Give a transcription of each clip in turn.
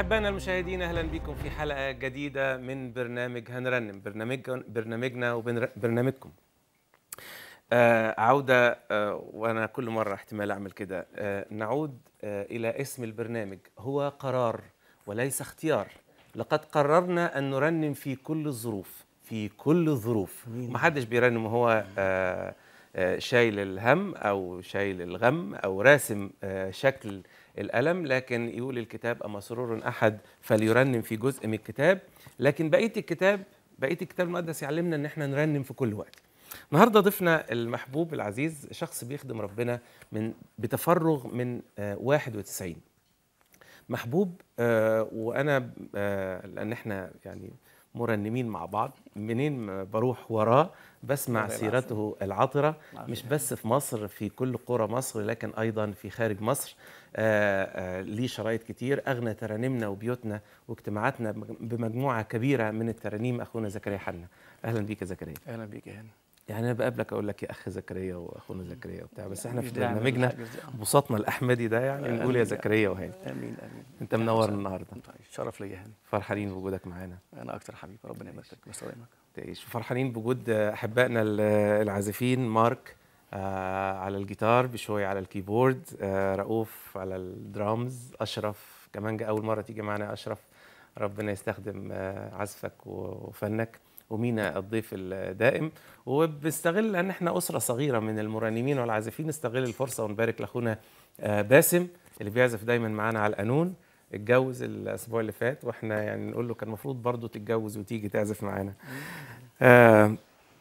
أحبائنا المشاهدين أهلا بكم في حلقة جديدة من برنامج هنرنم برنامج برنامجنا وبرنامجكم آه عودة آه وأنا كل مرة احتمال أعمل كده آه نعود آه إلى اسم البرنامج هو قرار وليس اختيار لقد قررنا أن نرنم في كل الظروف في كل الظروف محدش بيرنم وهو آه آه شايل الهم أو شايل الغم أو راسم آه شكل الألم لكن يقول الكتاب أما سرور أحد فليرنم في جزء من الكتاب لكن بقية الكتاب بقية الكتاب المقدس يعلمنا أن احنا نرنم في كل وقت النهارده ضيفنا المحبوب العزيز شخص بيخدم ربنا من بتفرغ من آه 91 محبوب آه وانا آه لان احنا يعني مرنمين مع بعض منين بروح وراه بسمع سيرته العطرة مش بس في مصر في كل قرى مصر لكن أيضا في خارج مصر آآ آآ ليه شرايط كتير أغنى ترانيمنا وبيوتنا واجتماعاتنا بمجموعة كبيرة من الترانيم أخونا زكريا حنا أهلا بيك يا زكريا أهلا بيك يا هاني يعني انا بقابلك اقول لك يا اخ زكريا واخونا زكريا وبتاع بس احنا في برنامجنا بساطنا الاحمدي ده يعني نقول يا زكريا وهاني امين امين انت منورنا النهارده شرف ليا هاني فرحانين بوجودك معانا انا اكتر حبيبي ربنا يبارك ويسلمك تعيش فرحانين بوجود احبائنا العازفين مارك آه على الجيتار بشوي على الكيبورد آه رؤوف على الدرامز اشرف كمان جاء اول مره تيجي معنا اشرف ربنا يستخدم آه عزفك وفنك ومينا الضيف الدائم وبنستغل ان احنا اسره صغيره من المرنمين والعازفين نستغل الفرصه ونبارك لاخونا باسم اللي بيعزف دايما معانا على القانون اتجوز الاسبوع اللي فات واحنا يعني نقول له كان المفروض برضه تتجوز وتيجي تعزف معانا آه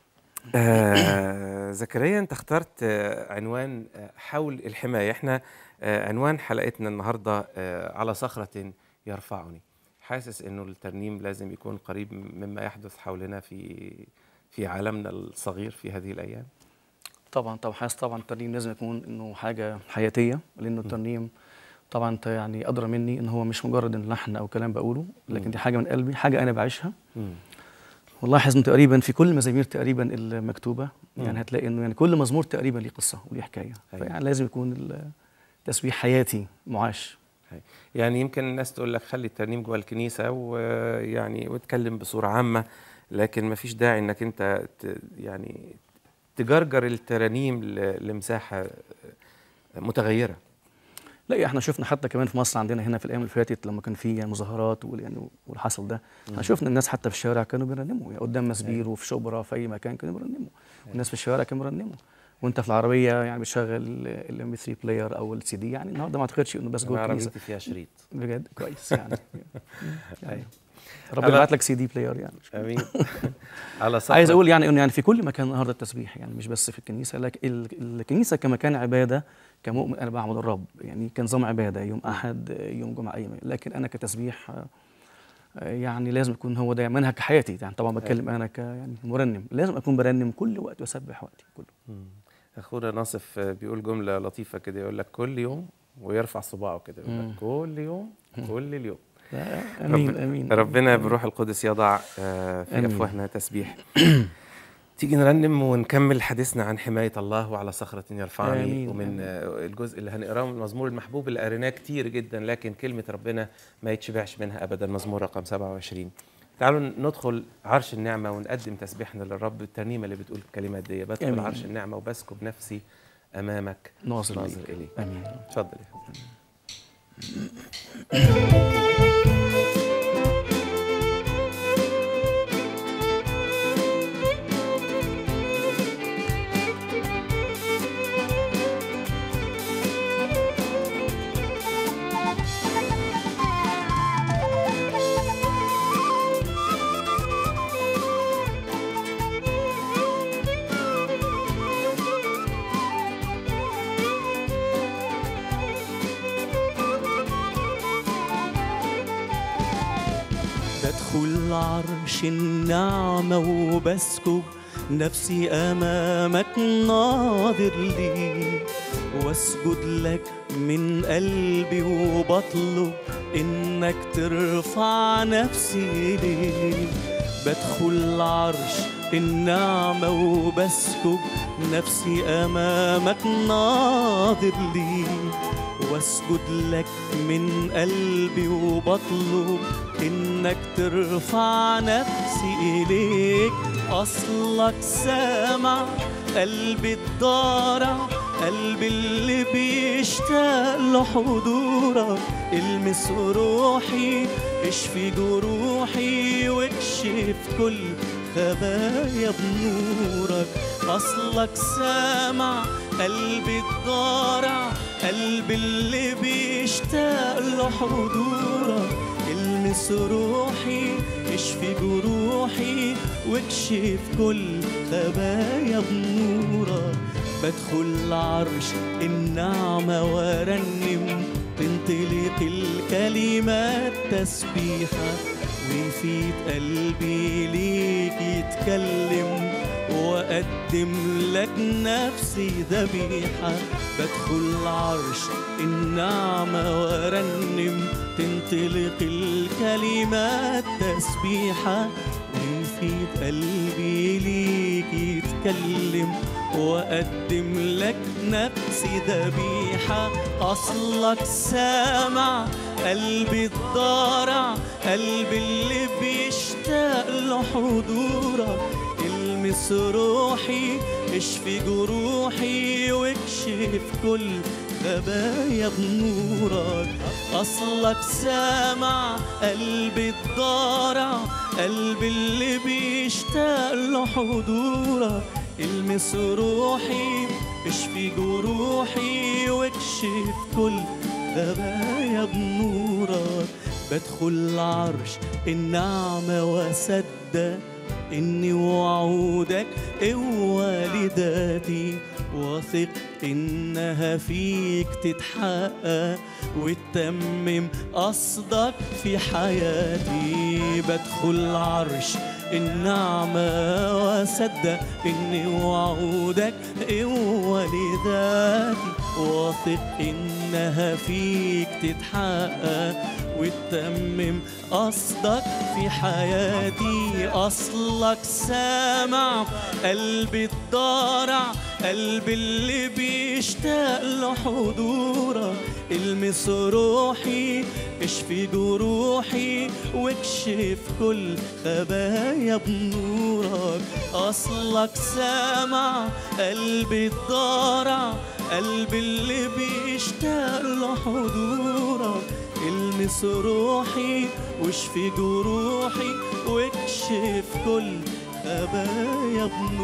آه زكريا انت اخترت عنوان حول الحمايه احنا عنوان حلقتنا النهارده على صخره يرفعني حاسس انه الترنيم لازم يكون قريب مما يحدث حولنا في في عالمنا الصغير في هذه الايام طبعا طبعا حاسس طبعا الترنيم لازم يكون انه حاجه حياتيه لانه الترنيم طبعا انت يعني ادرى مني ان هو مش مجرد ان لحن او كلام بقوله لكن دي حاجه من قلبي حاجه انا بعيشها والله انه تقريبا في كل المزامير تقريبا المكتوبه يعني هتلاقي انه يعني كل مزمور تقريبا ليه قصه وليه حكايه فيعني لازم يكون التسبيح حياتي معاش يعني يمكن الناس تقول لك خلي الترنيم جوه الكنيسه ويعني واتكلم بصوره عامه لكن ما فيش داعي انك انت يعني تجرجر الترانيم لمساحه متغيره لا احنا شفنا حتى كمان في مصر عندنا هنا في الايام اللي فاتت لما كان في يعني مظاهرات يعني والحصل ده احنا شفنا الناس حتى في الشوارع كانوا بيرنموا يعني قدام مسبير وفي شبرا في اي مكان كانوا بيرنموا والناس في الشوارع كانوا بيرنموا وانت في العربيه يعني بتشغل الام 3 بلاير او السي دي يعني النهارده ما اعتقدش انه بس جوه الكنيسه فيها شريط بجد كويس يعني, يعني ربنا يبعت لك سي دي بلاير يعني امين على صحة عايز اقول يعني انه يعني في كل مكان النهارده التسبيح يعني مش بس في الكنيسه لكن الكنيسه كمكان عباده كمؤمن انا بعبد الرب يعني كنظام عباده يوم احد يوم جمعه اي لكن انا كتسبيح يعني لازم يكون هو ده منهج حياتي يعني طبعا بتكلم انا ك يعني مرنم لازم اكون برنم كل وقت واسبح وقتي كله اخونا ناصف بيقول جمله لطيفه كده يقول لك كل يوم ويرفع صباعه كده يقول لك كل يوم كل اليوم امين امين ربنا بروح القدس يضع في افواهنا تسبيح تيجي نرنم ونكمل حديثنا عن حمايه الله وعلى صخره يرفعني آمين ومن آمين. الجزء اللي هنقراه من المزمور المحبوب اللي قريناه كتير جدا لكن كلمه ربنا ما يتشبعش منها ابدا مزمور رقم 27 تعالوا ندخل عرش النعمة ونقدم تسبيحنا للرب بالترنيمة اللي بتقول الكلمات دي بدخل آمين. عرش النعمة وبسكب نفسي أمامك ناظر ناظر إليك. إليك امين اتفضل يا فندم. بدخل عرش النعمة وبسكب نفسي أمامك ناظر لي واسجد لك من قلبي وبطلب إنك ترفع نفسي لي بدخل عرش النعمة وبسكب نفسي أمامك ناظر لي واسجد لك من قلبي وبطلب انك ترفع نفسي اليك اصلك سامع قلبي الضارع قلبي اللي بيشتاق لحضورك المس روحي اشفي جروحي واكشف كل خبايا بنورك اصلك سامع قلبي الضارع قلبي اللي بيشتاق لحضورك المس روحي اشفي جروحي واكشف كل خبايا بنورك بدخل عرش النعمة وارنم تنطلق الكلمات تسبيحة ويفيد قلبي ليك يتكلم وأقدم لك نفسي ذبيحة بدخل عرش النعمة وارنم تنطلق الكلمات تسبيحة ويفيد قلبي ليك يتكلم وأقدم لك نفسي ذبيحة أصلك سامع قلبي الضارع قلبي اللي بيشتاق لحضورك المس روحي اشفي جروحي واكشف كل خبايا بنورك أصلك سامع قلبي الضارع قلبي اللي بيشتاق لحضورك المس روحي اشفي جروحي واكشف كل خبايا بنورك بدخل عرش النعمة وأصدق إني وعودك قوة لذاتي واثق إنها فيك تتحقق وتتمم قصدك في حياتي بدخل عرش النعمة وأصدق إني وعودك قوة لذاتي واثق إنها فيك تتحقق وتتمم قصدك في حياتي أصلك سامع قلبي الضارع قلبي اللي بيشتاق لحضورك المس روحي اشفي جروحي واكشف كل خبايا بنورك أصلك سامع قلبي الضارع قلبي اللي بيشتاق لحضورك المس روحي واشفي جروحي واكشف كل خبايا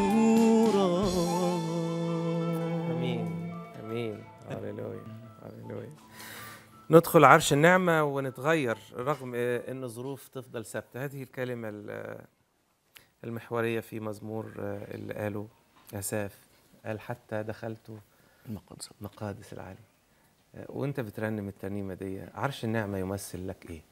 بنورك امين امين هللويا هللويا ندخل عرش النعمة ونتغير رغم آه، ان الظروف تفضل ثابتة هذه الكلمة ال- آه، المحورية في مزمور آه، اللي قاله أساف قال حتى دخلت المقدس مقادس العالي آه، وانت بترنم الترنيمة دي عرش النعمة يمثل لك ايه؟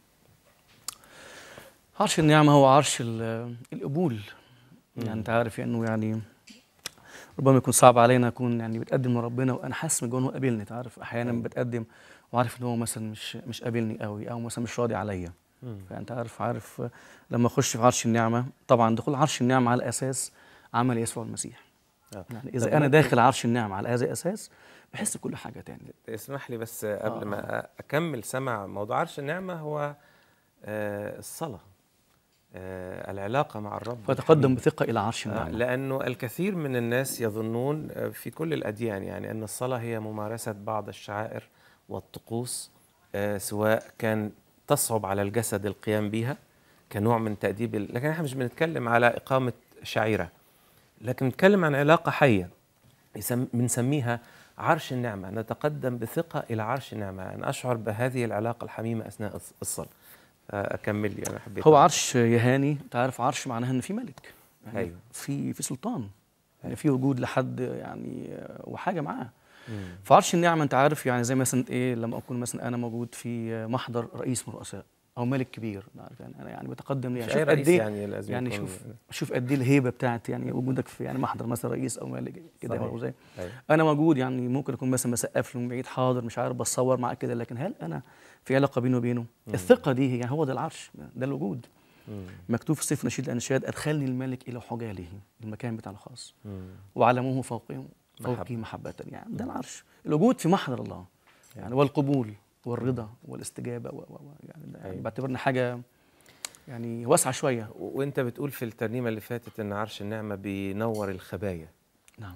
عرش النعمة هو عرش ال- القبول يعني انت عارف انه يعني ربما يكون صعب علينا اكون يعني بتقدم لربنا وانا حاسس من جوه إن هو قابلني انت عارف احيانا أيوة. بتقدم وعارف ان هو مثلا مش مش قابلني قوي او مثلا مش راضي عليا فانت عارف عارف لما اخش في عرش النعمه طبعا دخول عرش النعمه على اساس عمل يسوع المسيح آه. يعني طب اذا انا ممكن- داخل عرش النعمه على هذا الاساس بحس بكل حاجه تاني اسمح لي بس قبل آه. ما اكمل سمع موضوع عرش النعمه هو آه، الصلاه آه، العلاقه مع الرب فتقدم الحبيب. بثقه الى عرش آه، النعمه لانه الكثير من الناس يظنون آه، في كل الاديان يعني ان الصلاه هي ممارسه بعض الشعائر والطقوس آه، سواء كان تصعب على الجسد القيام بها كنوع من تاديب ال- لكن احنا مش بنتكلم على اقامه شعيره لكن نتكلم عن علاقه حيه يسم- بنسميها عرش النعمة نتقدم بثقة إلى عرش النعمة أن أشعر بهذه العلاقة الحميمة أثناء الص- الصلاة آه، أكمل لي أنا حبيت هو عرش يهاني انت عارف عرش معناها ان في ملك يعني أيوة. في في سلطان يعني في وجود لحد يعني آه، وحاجه معاه مم. فعرش النعمه انت عارف يعني زي مثلا ايه لما اكون مثلا انا موجود في محضر رئيس من الرؤساء او ملك كبير أنت عارف يعني انا يعني بتقدم ليه مش شوف أي قد رئيس ايه يعني لازم يعني يكون- شوف شوف قد ايه الهيبه بتاعت يعني وجودك في يعني محضر مثلا رئيس او ملك كده صحيح. او زي أيوة. انا موجود يعني ممكن اكون مثلا بسقف له من بعيد حاضر مش عارف بتصور معاه كده لكن هل انا في علاقه بيني وبينه الثقه دي هي هو ده العرش ده الوجود مم. مكتوب في سفر نشيد الانشاد ادخلني الملك الى حجاله المكان بتاعه الخاص مم. وعلموه فوقهم فوقي محبة. محبة يعني ده العرش الوجود في محضر الله يعني والقبول والرضا والاستجابه و و و يعني, ده يعني أيوة. بعتبرنا حاجه يعني واسعه شويه و- وانت بتقول في الترنيمه اللي فاتت ان عرش النعمه بينور الخبايا نعم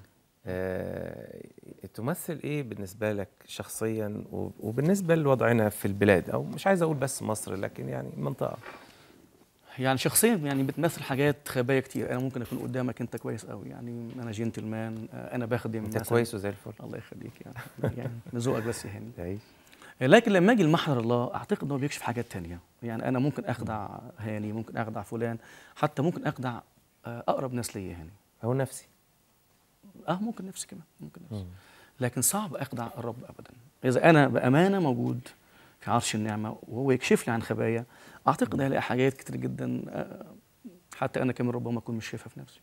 آه، تمثل ايه بالنسبه لك شخصيا و- وبالنسبه لوضعنا في البلاد او مش عايز اقول بس مصر لكن يعني المنطقه يعني شخصيا يعني بتمثل حاجات خبايا كتير انا ممكن اكون قدامك انت كويس قوي يعني انا جنتلمان آه، انا بخدم انت مثلاً. كويس وزي الفل الله يخليك يعني يعني ذوقك بس يا هاني تعيش لكن لما اجي لمحضر الله اعتقد انه بيكشف حاجات تانية يعني انا ممكن اخدع هاني ممكن اخدع فلان حتى ممكن اخدع آه، اقرب ناس ليا هاني او نفسي اه ممكن نفسي كمان ممكن نفسي لكن صعب اخدع الرب ابدا اذا انا بامانه موجود في عرش النعمه وهو يكشف لي عن خبايا اعتقد هلاقي حاجات كتير جدا آه، حتى انا كمان ربما اكون مش شايفها في نفسي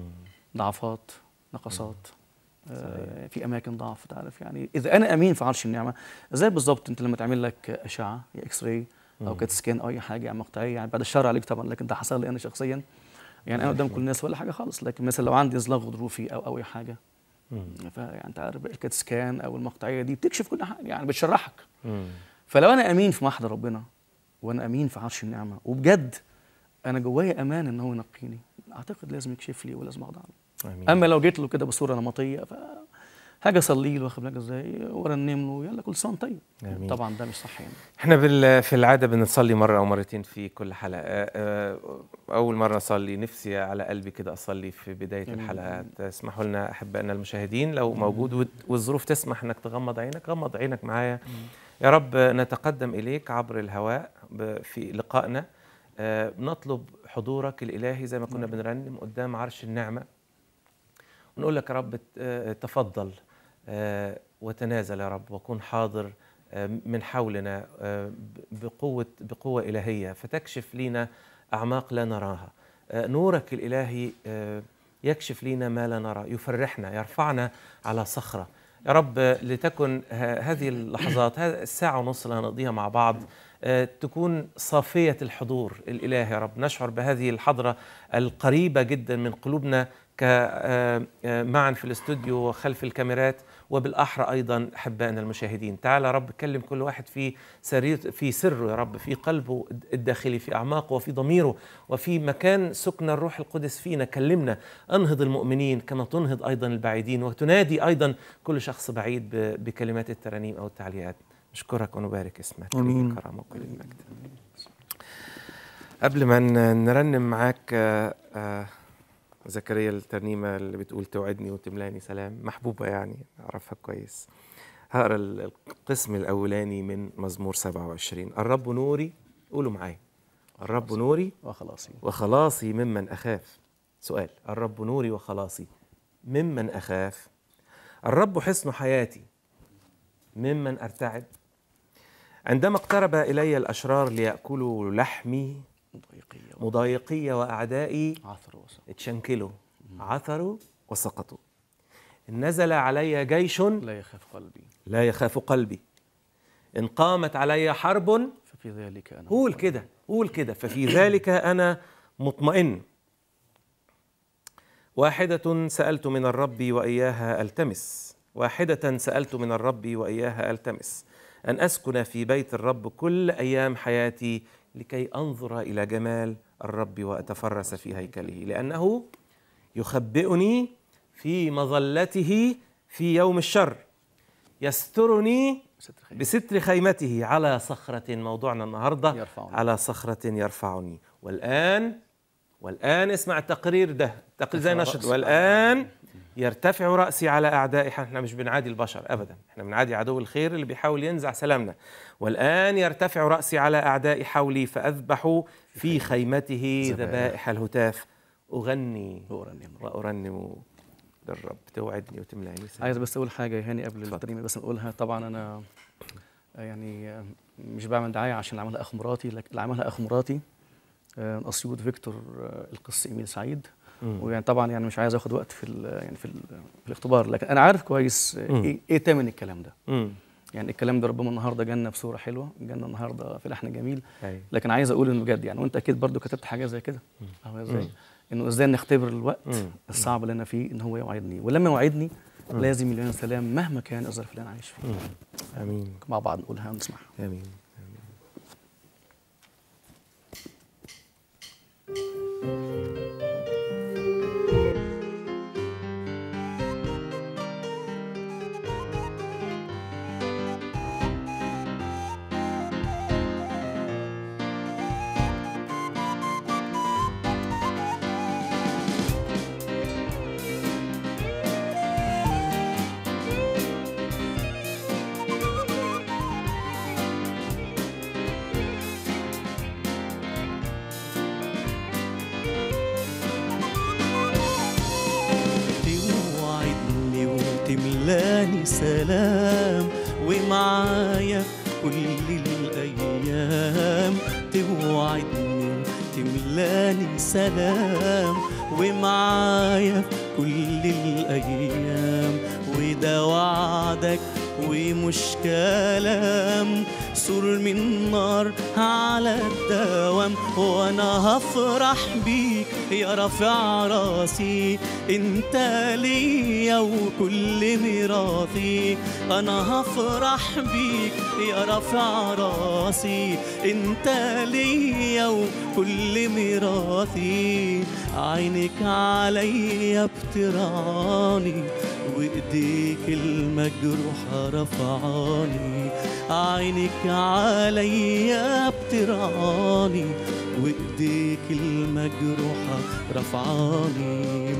ضعفات نقصات آه، في اماكن ضعف تعرف يعني اذا انا امين في عرش النعمه زي بالظبط انت لما تعمل لك اشعه يا اكس راي او كات سكان او اي حاجه يعني مقطعيه يعني بعد الشر عليك طبعا لكن ده حصل لي انا شخصيا يعني انا قدام كل الناس ولا حاجه خالص لكن مثلا لو عندي ازلاق غضروفي او او اي حاجه فيعني انت عارف الكات سكان او المقطعيه دي بتكشف كل حاجه يعني بتشرحك فلو انا امين في محضر ربنا وانا امين في عرش النعمه وبجد انا جوايا امان ان هو ينقيني اعتقد لازم يكشف لي ولازم اخضع له امين اما لو جيت له كده بصوره نمطيه ف حاجه اصلي له واخد بالك ازاي ورنم له يلا كل سنه وأنت طيب آمين. طبعا ده مش صح يعني احنا بال- في العاده بنصلي مره او مرتين في كل حلقه آه، اول مره اصلي نفسي على قلبي كده اصلي في بدايه جميل. الحلقات اسمحوا لنا احبائنا المشاهدين لو موجود وت- والظروف تسمح انك تغمض عينك غمض عينك معايا يا رب نتقدم اليك عبر الهواء ب- في لقائنا آه، نطلب حضورك الالهي زي ما كنا بنرنم قدام عرش النعمه ونقول لك يا رب آه، تفضل آه، وتنازل يا رب وكن حاضر آه، من حولنا آه، ب- بقوة بقوة إلهية فتكشف لنا أعماق لا نراها آه، نورك الإلهي آه، يكشف لنا ما لا نرى يفرحنا يرفعنا على صخرة يا رب آه، لتكن ه- هذه اللحظات هذه الساعة ونص اللي هنقضيها مع بعض آه، تكون صافية الحضور الإلهي يا رب نشعر بهذه الحضرة القريبة جدا من قلوبنا ك آه، آه، معا في الاستوديو وخلف الكاميرات وبالاحرى ايضا احبائنا المشاهدين تعال يا رب كلم كل واحد في سرير في سره يا رب في قلبه الداخلي في اعماقه وفي ضميره وفي مكان سكن الروح القدس فينا كلمنا انهض المؤمنين كما تنهض ايضا البعيدين وتنادي ايضا كل شخص بعيد ب- بكلمات الترانيم او التعليقات نشكرك ونبارك اسمك آمين. ليك الكرامه وكل المجد قبل ما ن- نرنم معاك آه، آه، زكريا الترنيمة اللي بتقول توعدني وتملاني سلام محبوبة يعني أعرفها كويس هقرا ال- القسم الأولاني من مزمور 27 الرب نوري قولوا معايا الرب نوري وخلاص وخلاصي ممن أخاف سؤال الرب نوري وخلاصي ممن أخاف الرب حصن حياتي ممن أرتعب عندما اقترب إلي الأشرار ليأكلوا لحمي ضيقيه مضايقي وأعدائي عثر وسط اتشنكلوا عثروا وسقطوا إن نزل علي جيش لا يخاف قلبي لا يخاف قلبي إن قامت علي حرب ففي ذلك انا قول كده قول كده ففي ذلك أنا مطمئن واحدة سألت من الرب وإياها ألتمس واحدة سألت من الرب وإياها ألتمس أن أسكن في بيت الرب كل أيام حياتي لكي أنظر إلى جمال الرب وأتفرس في هيكله لأنه يخبئني في مظلته في يوم الشر يسترني ستر خير. بستر خيمته على صخرة موضوعنا النهاردة يرفعني. على صخرة يرفعني والآن والآن اسمع التقرير ده تقرير زي ارتفع نشط رأسي. والآن يرتفع رأسي على أعدائي احنا مش بنعادي البشر أبدا احنا بنعادي عدو الخير اللي بيحاول ينزع سلامنا والآن يرتفع رأسي على أعدائي حولي فأذبح في خيمته ذبائح. ذبائح الهتاف أغني أرنم. وأرنم للرب توعدني وتملاني سلام. عايز بس اقول حاجه يا هاني قبل اتفضل. الترنيمه بس نقولها طبعا انا يعني مش بعمل دعايه عشان اللي عملها اخ مراتي لكن اللي عملها اخ مراتي آه، من اسيوط فيكتور آه، القس ايميل سعيد مم. ويعني طبعا يعني مش عايز اخد وقت في ال- يعني في, ال- في الاختبار لكن انا عارف كويس آه، مم. ايه ايه تمن الكلام ده مم. يعني الكلام ده ربما النهارده جالنا بصوره حلوه جالنا النهارده في لحن جميل أيوة. لكن عايز اقول انه بجد يعني وانت اكيد برضو كتبت حاجه زي كده أهو ازاي مم. انه ازاي نختبر الوقت مم. الصعب اللي انا فيه ان هو يوعدني ولما يوعدني لازم يلاقي سلام مهما كان الظرف اللي انا عايش فيه امين مع بعض نقولها ونسمعها امين توعدني وتملاني سلام ومعايا كل الأيام توعدني وتملاني سلام ومعايا كل الأيام وده وعدك ومش كلام سور من نار على الدوام وانا هفرح بيك يا رافع راسي انت ليا وكل ميراثي انا هفرح بيك يا رافع راسي انت ليا وكل ميراثي عينك عليا بترعاني وايديك المجروحة رفعاني عينك عليا بترعاني وايديك المجروحة رفعاني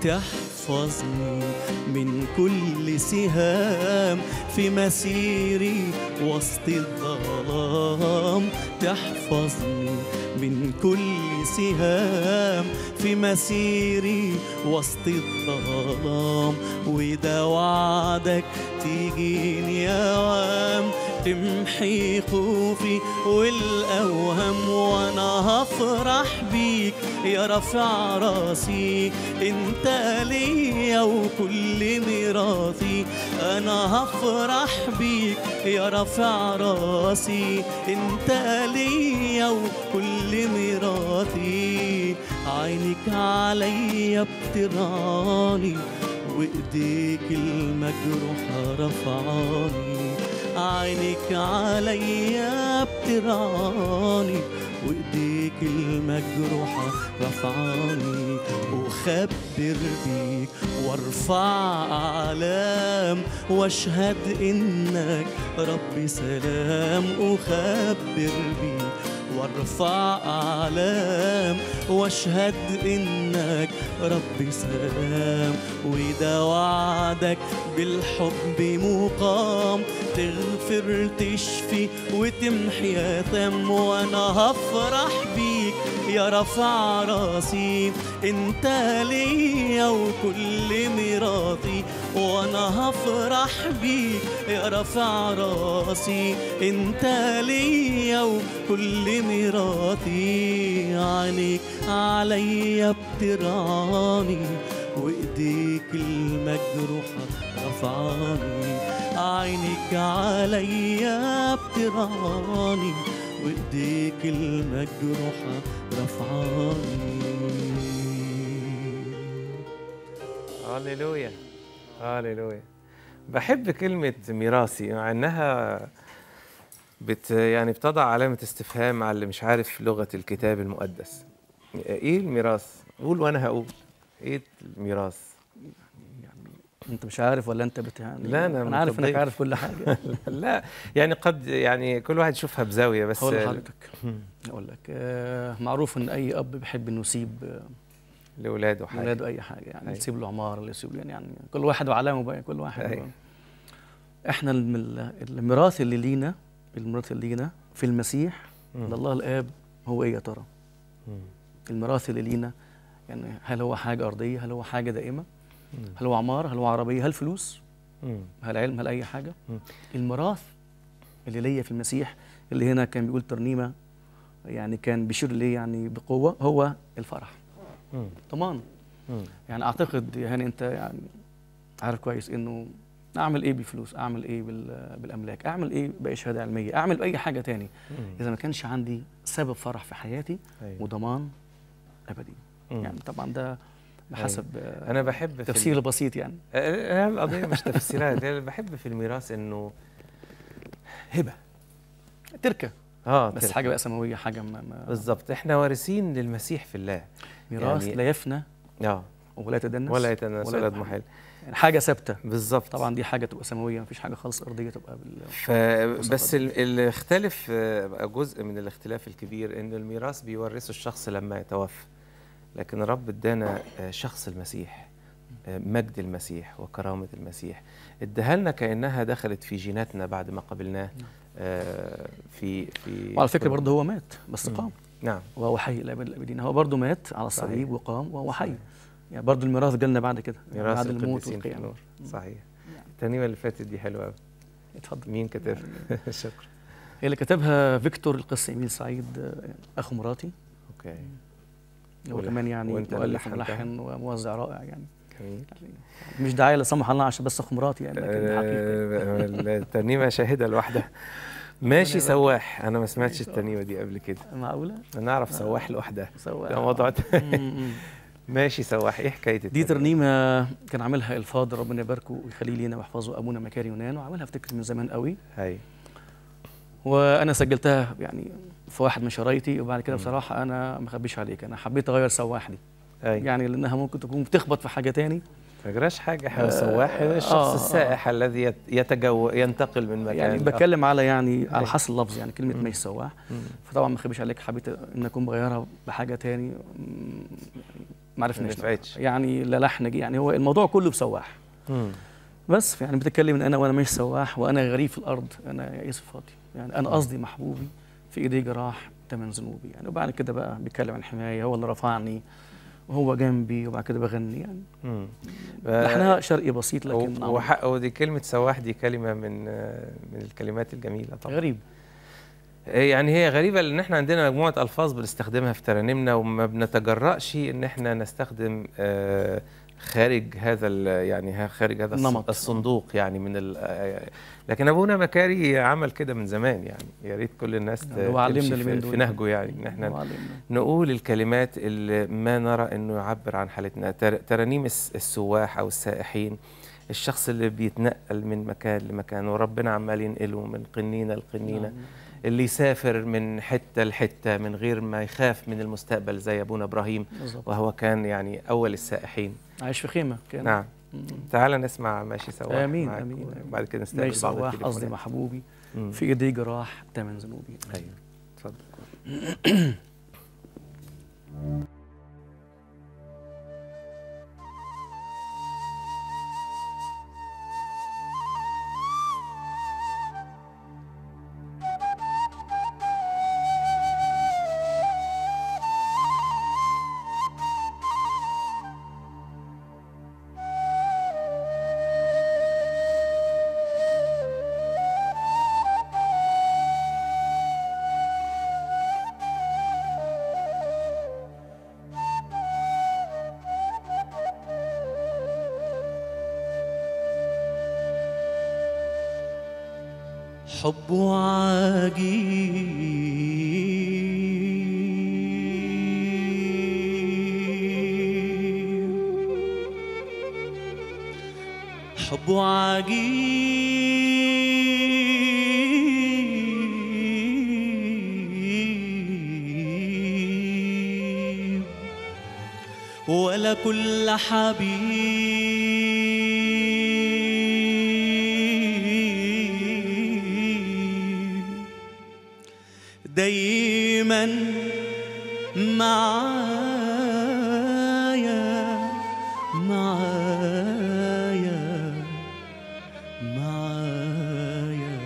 تحفظني من كل سهام في مسيري وسط الظلام تحفظني من كل سهام في مسيري وسط الظلام وده وعدك تيجيني اوام تمحي خوفي والاوهام وانا هفرح بيك يا رافع راسي انت ليا وكل ميراثي انا هفرح بيك يا رافع راسي انت ليا وكل ميراثي عينك عليا بترعاني وايديك المجروحة رفعاني عينك عليا بترعاني وايديك المجروحة رفعاني وخبر بيك وارفع اعلام واشهد انك ربي سلام اخبر بيك وارفع اعلام واشهد انك ربي سلام وده وعدك بالحب مقام تغفر تشفي وتمحي اثام وانا هفرح بيك يا رفع راسي انت ليا وكل ميراثي وانا هفرح بيك يا رفع راسي انت ليا وكل ميراثي عينيك عليا بترعاني وايديك المجروحة رفعاني عينك عليا بترعاني وايديك المجروحة رفعاني هللويا هللويا بحب كلمة ميراثي مع انها بت يعني بتضع علامة استفهام على اللي مش عارف لغة الكتاب المقدس ايه الميراث؟ قول وانا هقول ايه الميراث؟ انت مش عارف ولا انت بت يعني لا، أنا انا عارف انك متضايق. عارف كل حاجه لا يعني قد يعني كل واحد يشوفها بزاوية بس هقول لحضرتك اقول لك آه معروف ان اي اب بيحب انه يسيب آه، لأولاده حاجة لاولاده اي حاجه يعني أيوة. يسيب له عماره اللي يسيب له يعني, يعني كل واحد وعلامه بقى كل واحد أيوة. احنا الم- ال- الميراث اللي لينا الميراث اللي لينا في المسيح مم. لله الاب هو ايه يا ترى؟ مم. الميراث اللي لينا يعني هل هو حاجه ارضيه؟ هل هو حاجه دائمه؟ مم. هل هو عماره؟ هل هو عربيه؟ هل فلوس؟ مم. هل علم؟ هل اي حاجه؟ مم. الميراث اللي ليا في المسيح اللي هنا كان بيقول ترنيمه يعني كان بيشير ليه يعني بقوه هو الفرح مم. طمان مم. يعني اعتقد يا هاني انت يعني عارف كويس انه اعمل ايه بالفلوس اعمل ايه بال- بالاملاك اعمل ايه باي شهاده علميه اعمل باي حاجه تاني مم. اذا ما كانش عندي سبب فرح في حياتي أيوة. وضمان ابدي مم. يعني طبعا ده بحسب آه، انا بحب في تفسير بسيط يعني آه، القضيه مش تفسيرات أنا بحب في الميراث انه هبه تركه اه بس ترك. حاجه بقى سماويه حاجه ما ما بالظبط احنا وارثين للمسيح في الله ميراث يعني- لا يفنى اه ولا يتدنس ولا يتناسى ولا ولا يضمحل. محل يعني حاجه ثابته بالظبط طبعا دي حاجه تبقى سماويه مفيش حاجه خالص ارضيه تبقى بال فبس ال- اللي اختلف آه، جزء من الاختلاف الكبير ان الميراث بيورثه الشخص لما يتوفى لكن الرب ادانا آه، شخص المسيح آه، مجد المسيح وكرامة المسيح اداها لنا كأنها دخلت في جيناتنا بعد ما قبلناه آه، في في وعلى فكره كل- برضه هو مات بس مم. قام نعم وهو حي الى ابد الابدين هو برضه مات على صحيح. الصليب وقام وهو حي يعني برضه الميراث جالنا بعد كده يعني ميراث بعد الموت القديسين في والقيامه النور صحيح الترنيمة اللي فاتت دي حلوة قوي اتفضل مين كتبها؟ شكرا هي اللي كتبها فيكتور القس ايميل سعيد آه، اخو مراتي اوكي هو ولح- كمان يعني وأنت اللي مؤلف لحنتها؟ وملحن وموزع رائع يعني جميل مش دعايه لا سمح الله عشان بس اخو مراتي يعني لكن حقيقه آه، الترنيمة شاهدة لوحدها ماشي يبارك. سواح انا ما سمعتش الترنيمة دي قبل كده معقوله انا اعرف سواح لوحدها سوا ده موضوع تاني. مم، مم. ماشي سواح ايه حكاية دي الترنيمة؟ ترنيمه كان عاملها الفاضل ربنا يباركه ويخليه لينا ويحفظه ابونا مكاري يونان وعاملها افتكر من زمان قوي هاي وانا سجلتها يعني في واحد من شرايطي وبعد كده مم. بصراحه انا ما اخبيش عليك انا حبيت اغير سواح دي هاي يعني لانها ممكن تكون بتخبط في حاجه تاني ما جراش حاجة احنا آه، سواح هذا الشخص آه، آه. السائح الذي يت- يتجو ينتقل من مكان يعني لآخر. بتكلم على يعني على أي. حسب اللفظ يعني كلمه مم. ماشي سواح مم. فطبعا ما اخبيش عليك حبيت ان اكون بغيرها بحاجه تاني مم، ما ما عرفناش نفعتش يعني لا لحن جه، يعني هو الموضوع كله بسواح مم. بس يعني بتتكلم ان انا وانا مش سواح وانا غريب في الارض انا ايه صفاتي يعني انا قصدي محبوبي في ايديه جراح تمن ذنوبي يعني وبعد كده بقى بيتكلم عن الحمايه هو اللي رفعني وهو جنبي وبعد كده بغني يعني مم. لحنها شرقي بسيط لكن و- وحق ودي كلمة سواح دي كلمة من آه، من الكلمات الجميلة طبعا غريب يعني هي غريبة لأن احنا عندنا مجموعة ألفاظ بنستخدمها في ترانيمنا وما بنتجرأش إن احنا نستخدم آه، خارج هذا ال- يعني ها- خارج هذا الص- النمط. الصندوق يعني من ال- آه، لكن أبونا مكاري عمل كده من زمان يعني يا ريت كل الناس ت- يعني هو علمنا تمشي اليومين في, دول. في نهجه يعني إن احنا هو علمنا. نقول الكلمات اللي ما نرى انه يعبر عن حالتنا تر- ترانيم الس- السواح او السائحين الشخص اللي بيتنقل من مكان لمكان وربنا عمال ينقله من قنينه لقنينه نعم. اللي يسافر من حته لحته من غير ما يخاف من المستقبل زي ابونا ابراهيم بالظبط وهو كان يعني اول السائحين عايش في خيمه كان نعم مم. تعال نسمع ماشي سواح امين معاك امين وبعد كده نستقبل ماشي بعض سواح قصدي التليفونات. محبوبي مم. في ايديه جراح تمن ذنوبي ايوه اتفضل حب عجيب حب عجيب ولا كل حبيب دايما معايا معايا معايا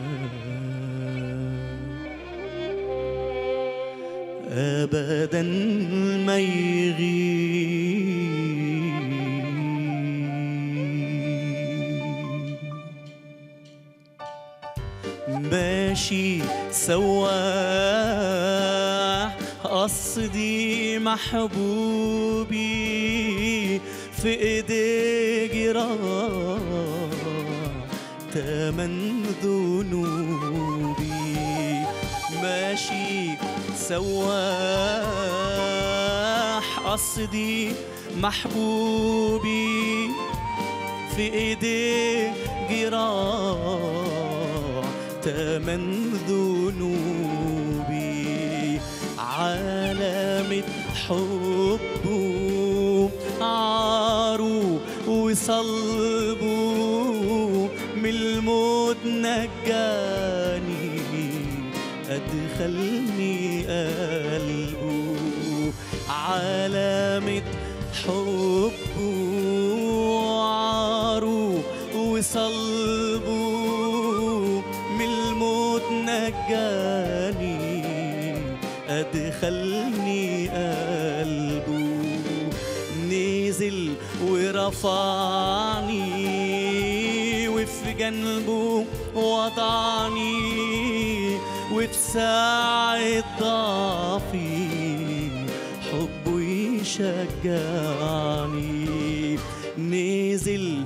ابدا ما يغيب ماشي سواح قصدي محبوبي في ايدي جراح تمن ذنوبي ماشي سواح قصدي محبوبي في ايديك جراح تمن ذنوبي علامة حبه عاره وصلبه من الموت نجاني أدخلني قلبه علامة حبه عاره وصلبه من الموت نجاني أدخلني قلبه نزل ورفعني وفي جنبه وضعني وفي ساعة ضعفي حبه يشجعني نزل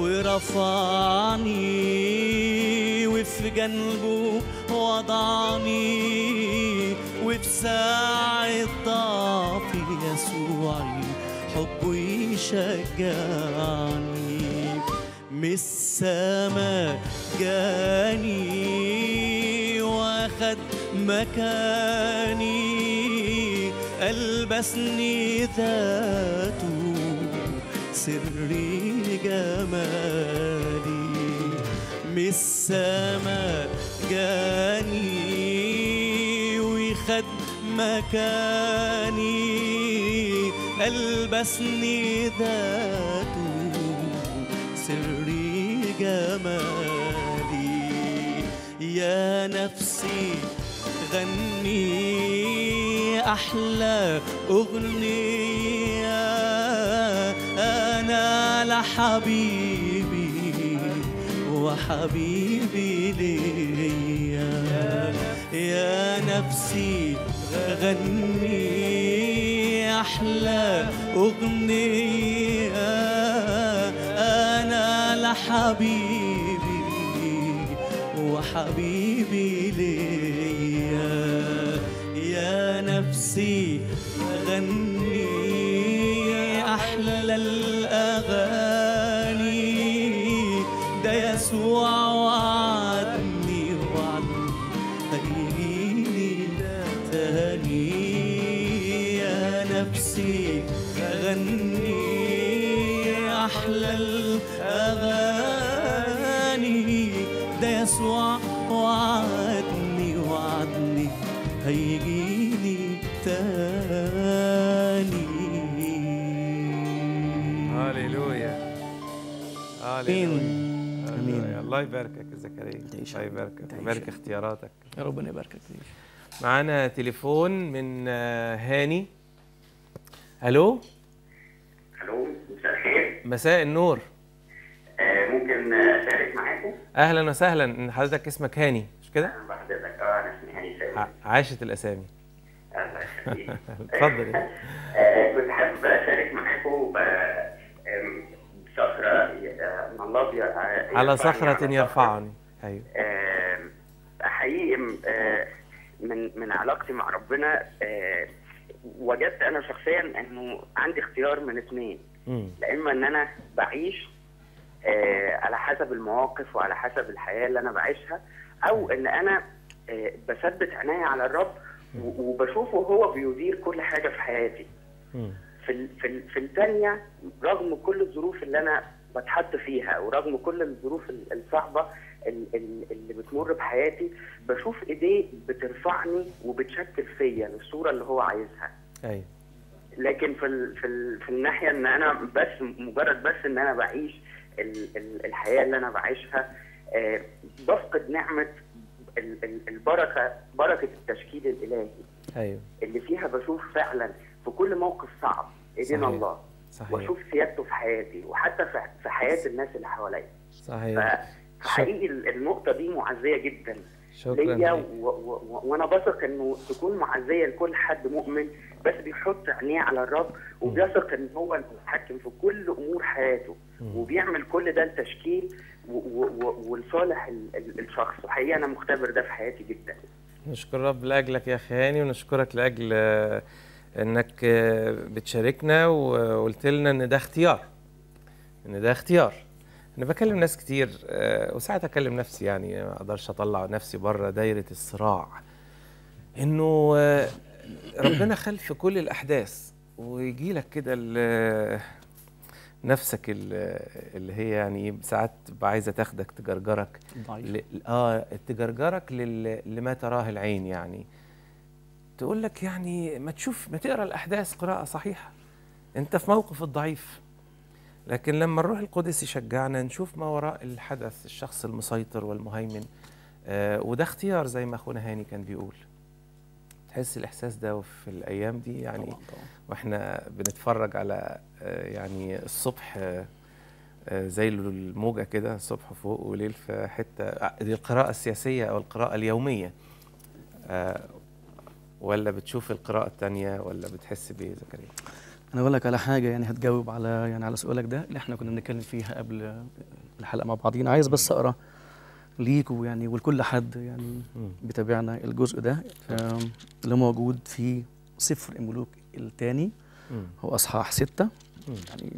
ورفعني وفي جنبه وضعني وفي ساعة ضعفي يسوعي حبه يشجعني من السما جاني واخد مكاني ألبسني ذاته سري جمالي من السما جاني ويخد مكاني ألبسني ذاته سري جمالي يا نفسي غني أحلى أغنية أنا لحبيبي وحبيبي ليا يا نفسي غني أحلى أغنية أنا لحبيبي وحبيبي ليا يا نفسي غني أحلى الأغاني ده يسوع وعدني وعدني هيجيلي تاني يا نفسي غني أحلى الأغاني ده يسوع وعدني وعدني هيجيلي تاني هاليلويا آمين. هاليلويا آمين. الله يباركك يا زكريا تعيش الله يا رب. يباركك تعيش ويبارك يا رب. اختياراتك يا ربنا يباركك فيك معانا تليفون من آه، هاني الو الو مساء الخير مساء النور آه، ممكن اشارك معاكم اهلا وسهلا إن حضرتك اسمك هاني مش كده اهلا بحضرتك اه انا اسمي هاني سامي ع- عاشت الاسامي الله يخليك اتفضل آه، كنت حابب اشارك معاكم ب- آم، بصخره آه، من الله بي- آه، على يرفعني صخرة على يرفعني ايوه آم، حقيقي آه، من من علاقتي مع ربنا آه، وجدت انا شخصيا انه عندي اختيار من اثنين مم. لا اما ان انا بعيش آه، على حسب المواقف وعلى حسب الحياه اللي انا بعيشها او ان انا آه، بثبت عيني على الرب و- وبشوفه هو بيدير كل حاجه في حياتي مم. في ال- في ال- في الثانيه رغم كل الظروف اللي انا بتحط فيها ورغم كل الظروف ال- الصعبه ال- ال- اللي بتمر بحياتي بشوف ايديه بترفعني وبتشكل فيا للصوره اللي هو عايزها ايوه لكن في ال في ال في الناحيه ان انا بس مجرد بس ان انا بعيش ال ال الحياه اللي انا بعيشها آه، بفقد نعمه ال- ال- البركه بركه التشكيل الالهي ايوه اللي فيها بشوف فعلا في كل موقف صعب ايدينا صحيح. الله صحيح واشوف سيادته في حياتي وحتى في في حياه الناس اللي حواليا صحيح فحقيقي ال- النقطه دي معزيه جدا شكرا ليا ليك. و- و- و- وانا بثق انه تكون معزيه لكل حد مؤمن بس بيحط عينيه على الرب وبيثق ان هو المتحكم في كل امور حياته وبيعمل كل ده لتشكيل و- و- و- ولصالح ال- ال- الشخص وحقيقه انا مختبر ده في حياتي جدا نشكر رب لاجلك يا اخي هاني ونشكرك لاجل آه، انك آه، بتشاركنا وقلت لنا ان ده اختيار ان ده اختيار انا بكلم ناس كتير آه، وساعات اكلم نفسي يعني ما اقدرش اطلع نفسي بره دايره الصراع انه آه، ربنا خلف كل الاحداث ويجي لك كده ال- نفسك ال- اللي هي يعني ساعات تبقى عايزه تاخدك تجرجرك ضعيف ل... اه تجرجرك لل... لما تراه العين يعني تقول لك يعني ما تشوف ما تقرا الاحداث قراءه صحيحه انت في موقف الضعيف لكن لما الروح القدس يشجعنا نشوف ما وراء الحدث الشخص المسيطر والمهيمن آه وده اختيار زي ما اخونا هاني كان بيقول تحس الاحساس ده في الايام دي يعني طبعا طبعا واحنا بنتفرج على آه، يعني الصبح آه، آه، زي الموجة كده الصبح فوق وليل في حتة آه، دي القراءة السياسية أو القراءة اليومية آه، ولا بتشوف القراءة التانية ولا بتحس بإيه زكريا؟ انا اقول لك على حاجه يعني هتجاوب على يعني على سؤالك ده اللي احنا كنا بنتكلم فيها قبل الحلقه مع بعضينا عايز بس اقرا ليك ويعني ولكل حد يعني مم. بيتابعنا الجزء ده آم، اللي موجود في سفر الملوك الثاني مم. هو اصحاح ستة مم. يعني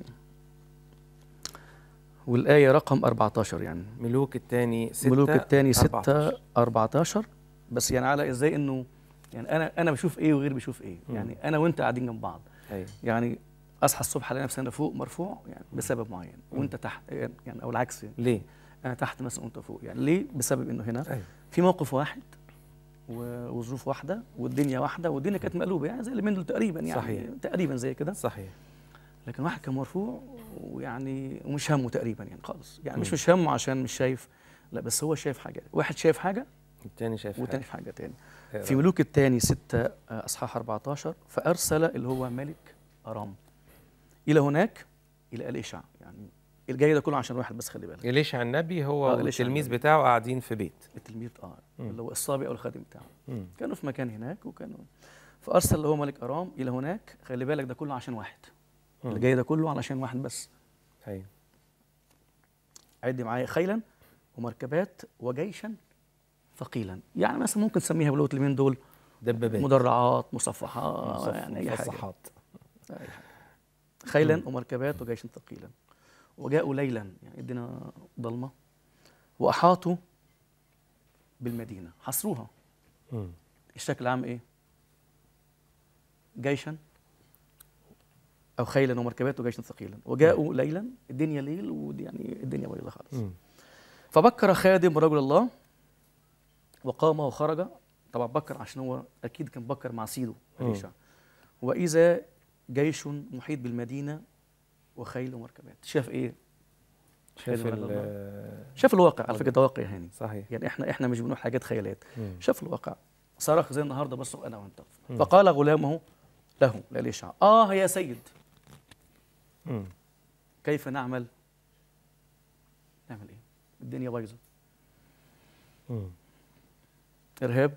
والآية رقم 14 يعني ملوك التاني ستة ملوك الثاني 6 14. 14 بس يعني على ازاي انه يعني انا انا بشوف ايه وغير بيشوف ايه مم. يعني انا وانت قاعدين جنب بعض أيوة. يعني اصحى الصبح الاقي نفسي انا فوق مرفوع يعني بسبب معين مم. وانت تحت يعني او العكس يعني ليه؟ انا تحت مثلا وانت فوق يعني ليه بسبب انه هنا أيوة. في موقف واحد و- وظروف واحده والدنيا واحده والدنيا كانت مقلوبه يعني زي اللي من دول تقريبا يعني صحيح. تقريبا زي كده صحيح لكن واحد كان مرفوع ويعني ومش همه تقريبا يعني خالص يعني مش مم. مش همه عشان مش شايف لا بس هو شايف حاجه واحد شايف حاجه التاني شايف والتاني في حاجه تاني حاجة. في ملوك الثاني 6 اصحاح 14 فارسل اللي هو ملك ارام الى هناك الى اليشع يعني الجاي ده كله عشان واحد بس خلي بالك إليشع النبي هو آه، إليشع والتلميذ النبي. بتاعه قاعدين في بيت التلميذ اه مم. اللي هو الصابي او الخادم بتاعه مم. كانوا في مكان هناك وكانوا فارسل اللي هو ملك ارام الى هناك خلي بالك ده كله عشان واحد مم. اللي جاي ده كله علشان واحد بس أيوة. عد معايا خيلا ومركبات وجيشا ثقيلا يعني مثلا ممكن تسميها بلغه اليمين دول دبابات مدرعات مصفحات مصف- يعني اي حاجه مفصحات. أي حاجة. خيلا ومركبات وجيشا ثقيلا وجاءوا ليلا يعني الدنيا ضلمه واحاطوا بالمدينه حصروها مم. الشكل العام ايه؟ جيشا او خيلا ومركبات وجيشا ثقيلا وجاءوا ليلا الدنيا ليل ويعني الدنيا بايظه خالص مم. فبكر خادم رجل الله وقام وخرج طبعا بكر عشان هو اكيد كان بكر مع سيده مم. أليشع واذا جيش محيط بالمدينه وخيل ومركبات شاف ايه؟ شاف خادم رجل ال- الله. شاف الواقع على فكره ده واقع هاني صحيح يعني احنا احنا مش بنقول حاجات خيالات مم. شاف الواقع صرخ زي النهارده بس انا وانت مم. فقال غلامه له لإليشع اه يا سيد مم. كيف نعمل نعمل ايه الدنيا بايظه مم. ارهاب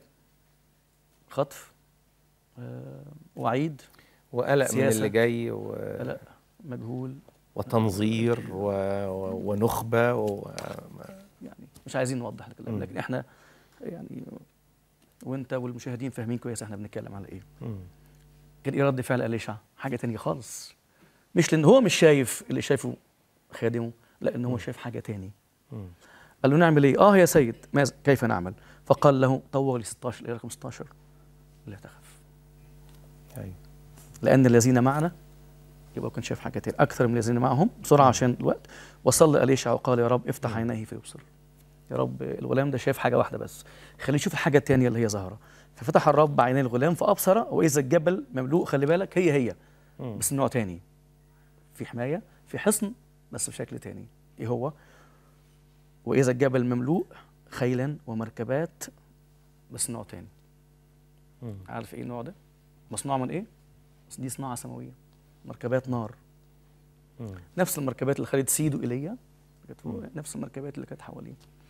خطف آه، وعيد وقلق من سياسة. اللي جاي و... قلق مجهول وتنظير و... و... ونخبة و... يعني مش عايزين نوضح الكلام مم. لكن احنا يعني وانت والمشاهدين فاهمين كويس احنا بنتكلم على ايه مم. كان ايه رد فعل اليشع حاجه تانية خالص مش لان هو مش شايف اللي شايفه خادمه لا ان هو شايف حاجه تاني مم. قال له نعمل ايه اه يا سيد ماذا كيف نعمل فقال له طوغ لي 16 الى رقم 16 لا تخف أيوة. لان الذين معنا يبقى كنت شايف حاجه تاني اكثر من الذين معهم بسرعه عشان الوقت وصلى اليشع وقال يا رب افتح عينيه فيبصر يا رب الغلام ده شايف حاجه واحده بس خليه يشوف الحاجه التانية اللي هي ظاهره ففتح الرب عيني الغلام فابصر واذا الجبل مملوء خلي بالك هي هي مم. بس نوع تاني في حمايه في حصن بس بشكل تاني ايه هو واذا الجبل مملوء خيلا ومركبات بس نوع تاني مم. عارف ايه النوع ده مصنوع من ايه بس دي صناعه سماويه مركبات نار مم. نفس المركبات اللي خدت سيده ايليا كانت فوق، نفس المركبات اللي كانت حواليه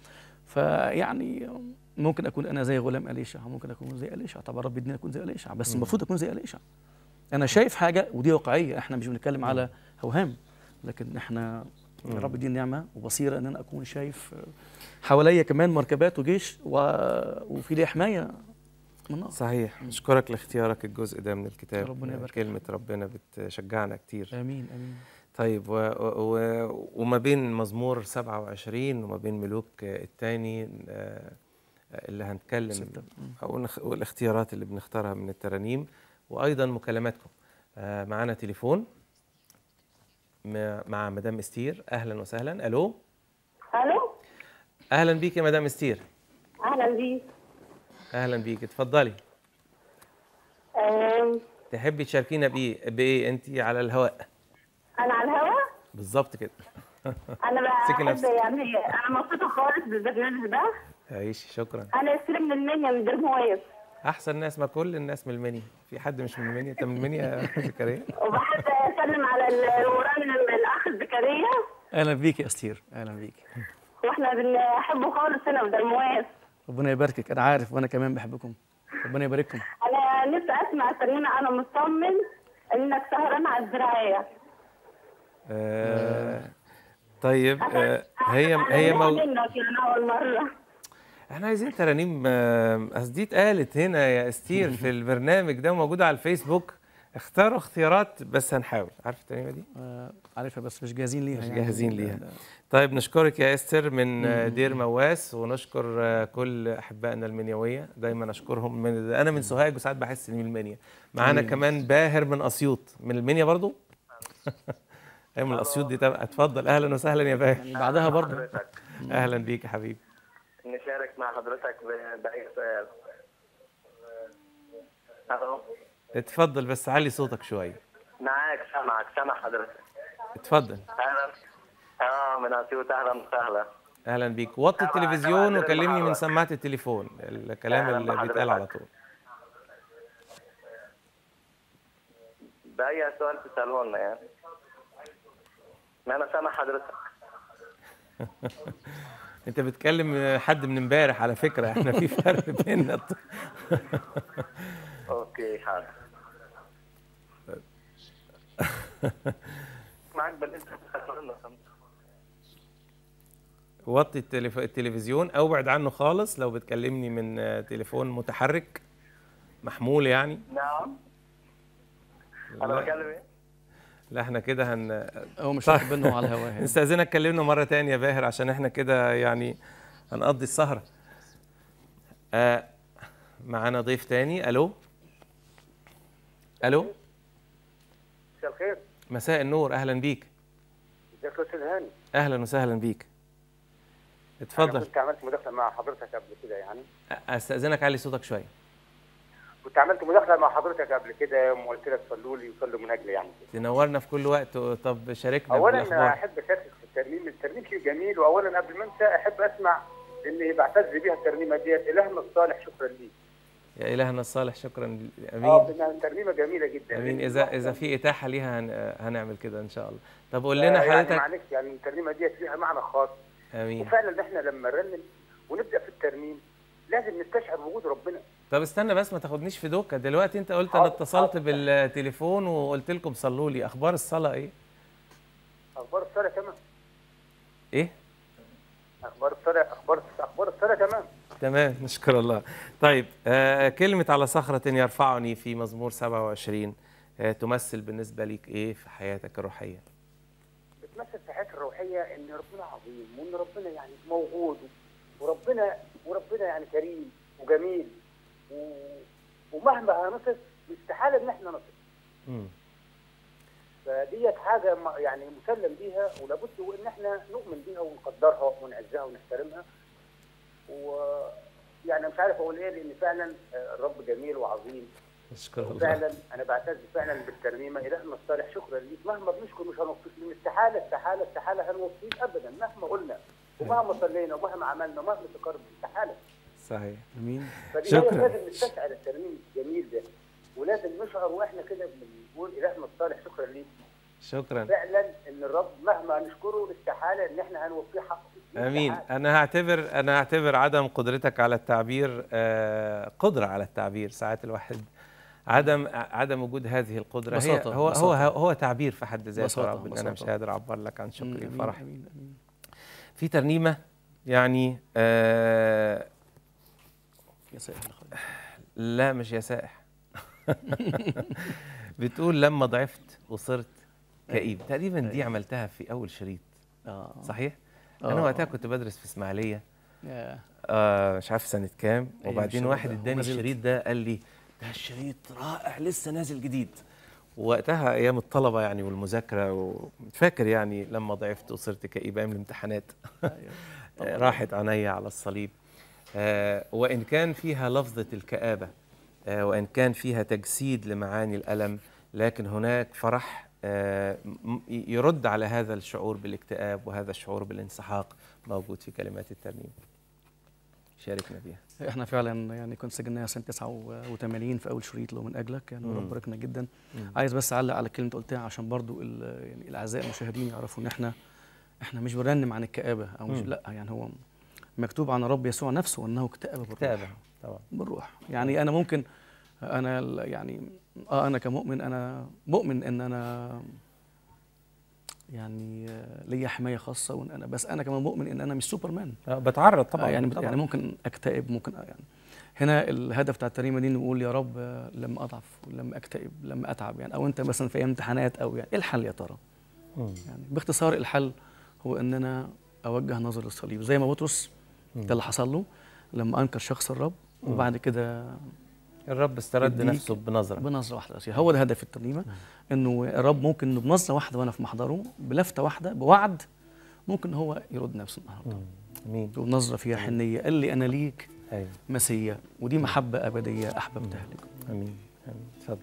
فيعني ممكن اكون انا زي غلام اليشع ممكن اكون زي اليشع طبعا رب يديني اكون زي اليشع بس مم. المفروض اكون زي اليشع انا شايف حاجه ودي واقعيه احنا مش بنتكلم على اوهام لكن احنا مم. رب يديني نعمه وبصيره ان انا اكون شايف حواليا كمان مركبات وجيش و... وفي لي حمايه من نار صحيح اشكرك لاختيارك الجزء ده من الكتاب ربنا يبارك كلمه ربنا بتشجعنا كتير امين امين طيب و و و وما بين مزمور 27 وما بين ملوك الثاني اللي هنتكلم ستة. مم. او نخ- والاختيارات اللي بنختارها من الترانيم وايضا مكالماتكم آه، معانا تليفون مع- مع مدام استير اهلا وسهلا الو الو اهلا بيك يا مدام استير اهلا بيك اهلا بيك اتفضلي أم، تحبي تشاركينا بايه بايه انت على الهواء انا على الهوا بالظبط كده انا امسكي بحب نفسك. يعني انا مبسوطه خالص بالبرنامج ده عيشي شكرا انا استلم من المنيا من درمويس احسن ناس ما كل الناس من المنيا في حد مش من المنيا انت من المنيا يا زكريا وبحب اسلم على الوران الاخ زكريا اهلا بيك يا استير اهلا بيك واحنا بنحبه خالص هنا في درمويس ربنا يباركك انا عارف وانا كمان بحبكم ربنا يبارككم انا نفسي اسمع ترنيمه انا مطمن انك سهران على الزراعيه آه طيب آه هي هي مو... مو... منك يعني اول مره احنا عايزين ترانيم آه، أصل دي اتقالت هنا يا استير في البرنامج ده موجوده على الفيسبوك اختاروا اختيارات بس هنحاول عارف الترنيمه دي آه عارفها بس مش جاهزين ليها مش يعني. جاهزين لا، ليها لا. طيب نشكرك يا استر من آه، دير مواس ونشكر آه، كل احبائنا المنيويه دايما اشكرهم من انا من سوهاج وساعات بحس اني من المنيا معانا أيوة. كمان باهر من اسيوط من المنيا برضو هي من اسيوط دي طبعا اتفضل اهلا وسهلا يا باهر يعني بعدها برضه حضرتك اهلا بيك يا حبيبي نشارك مع حضرتك ب- بأي سؤال أهو اتفضل بس علي صوتك شويه معاك سامعك سامع حضرتك اتفضل أهلا اه من أسيوط أهلا وسهلا اهلا بيك وطي طبعاً، التلفزيون طبعاً، وكلمني من طبعاً. سماعه التليفون الكلام أهلاً اللي بحضرتك. بيتقال على طول بأي سؤال تسأله لنا يعني ما أنا سامع حضرتك انت بتكلم حد من امبارح على فكره احنا في فرق بيننا أوكي حاضر معاك بالله تسأله لنا وطي التلف... التلفزيون او ابعد عنه خالص لو بتكلمني من آه، تليفون متحرك محمول يعني نعم أنا لا, بتكلم إيه؟ لا احنا كده هن هو مش طيب. واخد باله على الهواء يعني. نستأذنك كلمنا مرة تانية يا باهر عشان احنا كده يعني هنقضي السهرة آه معانا ضيف تاني الو الو مساء الخير مساء النور اهلا بيك ازيك يا استاذ هاني اهلا وسهلا بيك انا اتفضل كنت عملت مداخله مع حضرتك قبل كده يعني استأذنك علي صوتك شوية كنت عملت مداخله مع حضرتك قبل كده يوم قلت لك صلوا لي وصلوا من اجلي يعني تنورنا في كل وقت طب شاركنا اولا بالاخبار احب اشارك في الترنيم الترنيم شيء جميل واولا قبل ما انسى احب اسمع اللي بعتز بيها الترنيمه ديت الهنا الصالح شكرا ليك يا الهنا الصالح شكرا اه امين لأنها ترنيمه جميله جدا امين اذا اذا في اتاحه ليها هن... هنعمل كده ان شاء الله طب قول آه، لنا يعني حضرتك معلش يعني الترنيمه ديت ليها معنى خاص امين وفعلا احنا لما نرنم ونبدا في الترنيم لازم نستشعر وجود ربنا طب استنى بس ما تاخدنيش في دوكا دلوقتي انت قلت انا حاضر، اتصلت حاضر. بالتليفون وقلت لكم صلوا لي اخبار الصلاه ايه اخبار الصلاه تمام ايه اخبار الصلاه اخبار اخبار الصلاه تمام تمام نشكر الله طيب آه كلمة على صخرة يرفعني في مزمور 27 آه تمثل بالنسبة ليك ايه في حياتك الروحية بتمثل في حياتي الروحيه ان ربنا عظيم وان ربنا يعني موجود وربنا وربنا يعني كريم وجميل و... ومهما هنصف استحاله ان احنا نصف مم. فديت حاجه م- يعني مسلم بيها ولابد وان احنا نؤمن بيها ونقدرها ونعزها ونحترمها ويعني مش عارف اقول ايه لان فعلا آه، الرب جميل وعظيم نشكر الله فعلا انا بعتز فعلا بالترنيمه الهنا الصالح شكرا ليك مهما بنشكر مش هنوفيك لان استحاله استحاله استحاله هنوفيك ابدا مهما قلنا ومهما صلينا ومهما عملنا ومهما تقرب استحاله صحيح امين فدي شكراً. هي لازم نستشعر الترنيم الجميل ده ولازم نشعر واحنا كده بنقول الهنا الصالح شكرا ليك شكرا فعلا ان الرب مهما نشكره استحاله ان احنا هنوفيه حقه امين استحالة. انا هعتبر انا هعتبر عدم قدرتك على التعبير آه قدرة على التعبير ساعات الواحد عدم عدم وجود هذه القدرة هي بساطة، هو هو بساطة. هو تعبير في حد ذاته يا بساطة، رب ان انا مش بساطة. قادر اعبر لك عن شكري أمين، وفرحي امين امين في ترنيمة يعني آه يا سائح الخير لا مش يا سائح بتقول لما ضعفت وصرت كئيب تقريبا دي عملتها في اول شريط اه صحيح آه. انا وقتها كنت بدرس في اسماعيليه يا. آه مش عارف سنه كام أيام وبعدين الشباب واحد ده، اداني وما زلت. الشريط ده قال لي ده الشريط رائع لسه نازل جديد وقتها ايام الطلبه يعني والمذاكره وفاكر يعني لما ضعفت وصرت كئيب ايام الامتحانات أيوة. راحت عيني على الصليب آه، وإن كان فيها لفظة الكآبة آه، وإن كان فيها تجسيد لمعاني الألم لكن هناك فرح آه، م- يرد على هذا الشعور بالاكتئاب وهذا الشعور بالانسحاق موجود في كلمات الترنيم شاركنا بيها احنا فعلا يعني كنت سجلناها سنه 89 في اول شريط لو من اجلك يعني مم. رب باركنا جدا مم. عايز بس اعلق على كلمه قلتها عشان برضو ال- يعني الاعزاء المشاهدين يعرفوا ان احنا احنا مش بنرنم عن الكآبه او مش مم. لا يعني هو مكتوب عن رب يسوع نفسه انه اكتئب بالروح كتابة طبعا بالروح يعني انا ممكن انا ال- يعني اه انا كمؤمن انا مؤمن ان انا يعني آه، ليا حمايه خاصه وان انا بس انا كمان مؤمن ان انا مش سوبرمان آه، بتعرض طبعا طبعا يعني طبعا. يعني ممكن اكتئب ممكن آه يعني هنا الهدف بتاع الترنيمه دي نقول يا رب آه، لما اضعف لما اكتئب لما اتعب يعني او انت مثلا في ايام امتحانات او يعني ايه الحل يا ترى؟ مم. يعني باختصار الحل هو ان انا اوجه نظر للصليب زي ما بطرس ده اللي حصل له لما انكر شخص الرب وبعد كده الرب استرد يديك نفسه بنظرة بنظره واحده بس هو ده هدف الترنيمه انه الرب ممكن إنه بنظره واحده وانا في محضره بلفته واحده بوعد ممكن هو يرد نفسه النهارده امين ونظره فيها حنيه قال لي انا ليك ايوه مسيا ودي محبه ابديه احببتها لك امين امين اتفضل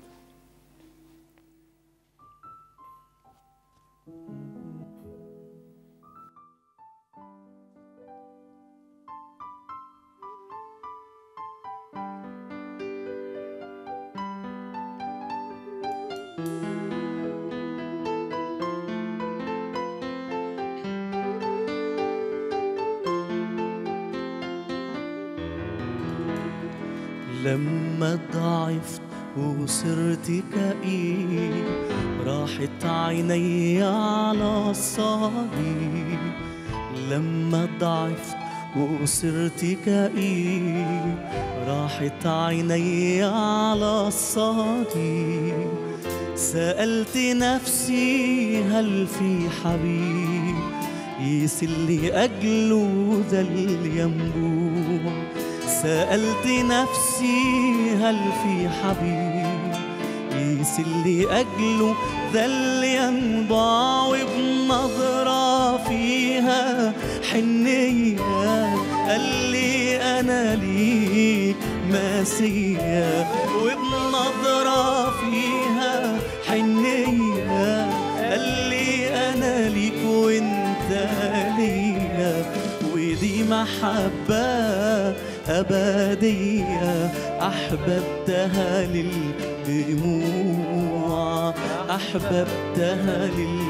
لما ضعفت وصرت كئيب راحت عيني على الصليب لما ضعفت وصرت كئيب راحت عيني على الصليب سألت نفسي هل في حبيب يسل أجله ذا الينبوع سألت نفسي هل في حبيب يسل أجله ذا الينبع وبنظرة فيها حنية قال لي أنا ليك مسيا وبنظرة فيها حنية قال لي أنا ليك وأنت ليا ودي محبة أبدية أحببتها للدموع أحببتها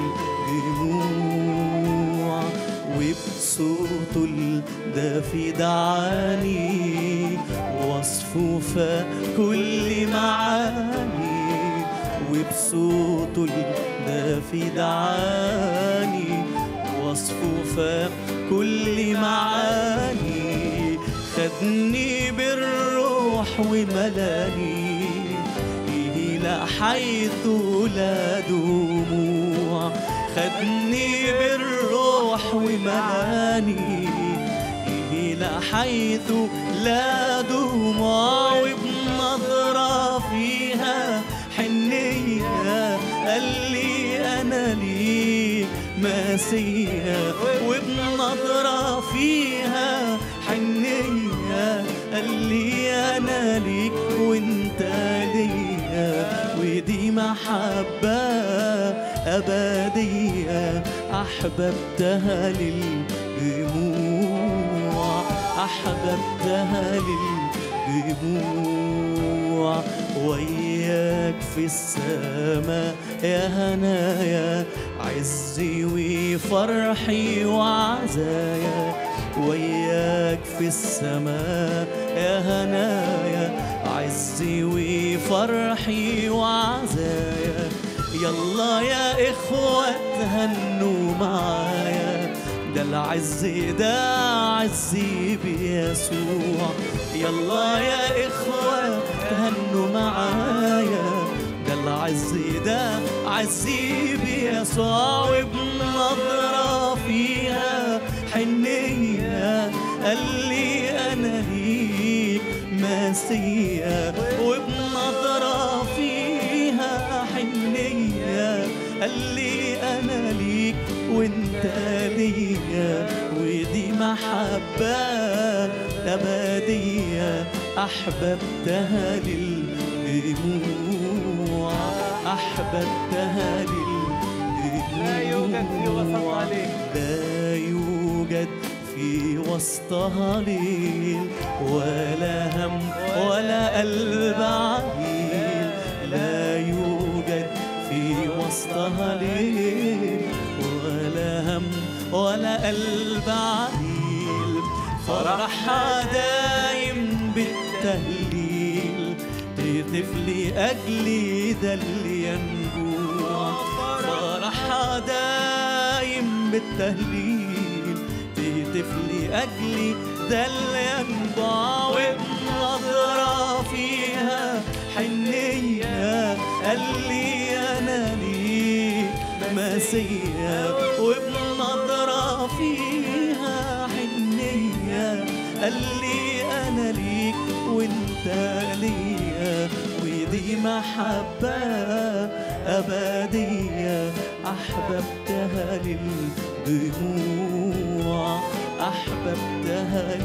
للدموع وبصوته الدافي دعاني وصفه فكل معاني وبصوته الدافي دعاني وصفه فكل معاني خدني بالروح وملاني إلى حيث لا دموع خدني بالروح وملاني إلى حيث لا دموع وبنظرة فيها حنية قال لي أنا ليك مسيا وبنظرة فيها حنية قال لي أنا ليك وانت ليا ودي محبة أبدية أحببتها للدموع أحببتها للدموع وياك في السماء يا هنايا عزي وفرحي وعزايا وياك في السماء يا هنايا عزي وفرحي وعزايا يلا يا إخوة تهنوا معايا ده العز ده عزي بيسوع يلا يا إخوة تهنوا معايا ده العز ده عزي بيسوع وبنظرة فيها حنية قال لي أنا ليك مسيا وبنظرة فيها حنية قال لي أنا ليك وانت ليا ودي محبة أبدية أحببتها للدموع أحببتها للدموع لا يوجد في وسطها ليل ولا هم ولا قلب عميل لا يوجد في وسطها ليل ولا هم ولا قلب عميل فرحها دايم بالتهليل تهتف لأجلي ده اللي ينبوع فرحها دايم بالتهليل تهتف لأجلي ده اللي ينبع وبنظرة فيها حنية قال لي أنا ليك مسيا وبنظرة فيها حنية قال لي أنا ليك وانت ليا ودي محبة أبدية أحببتها للدموع أحببتها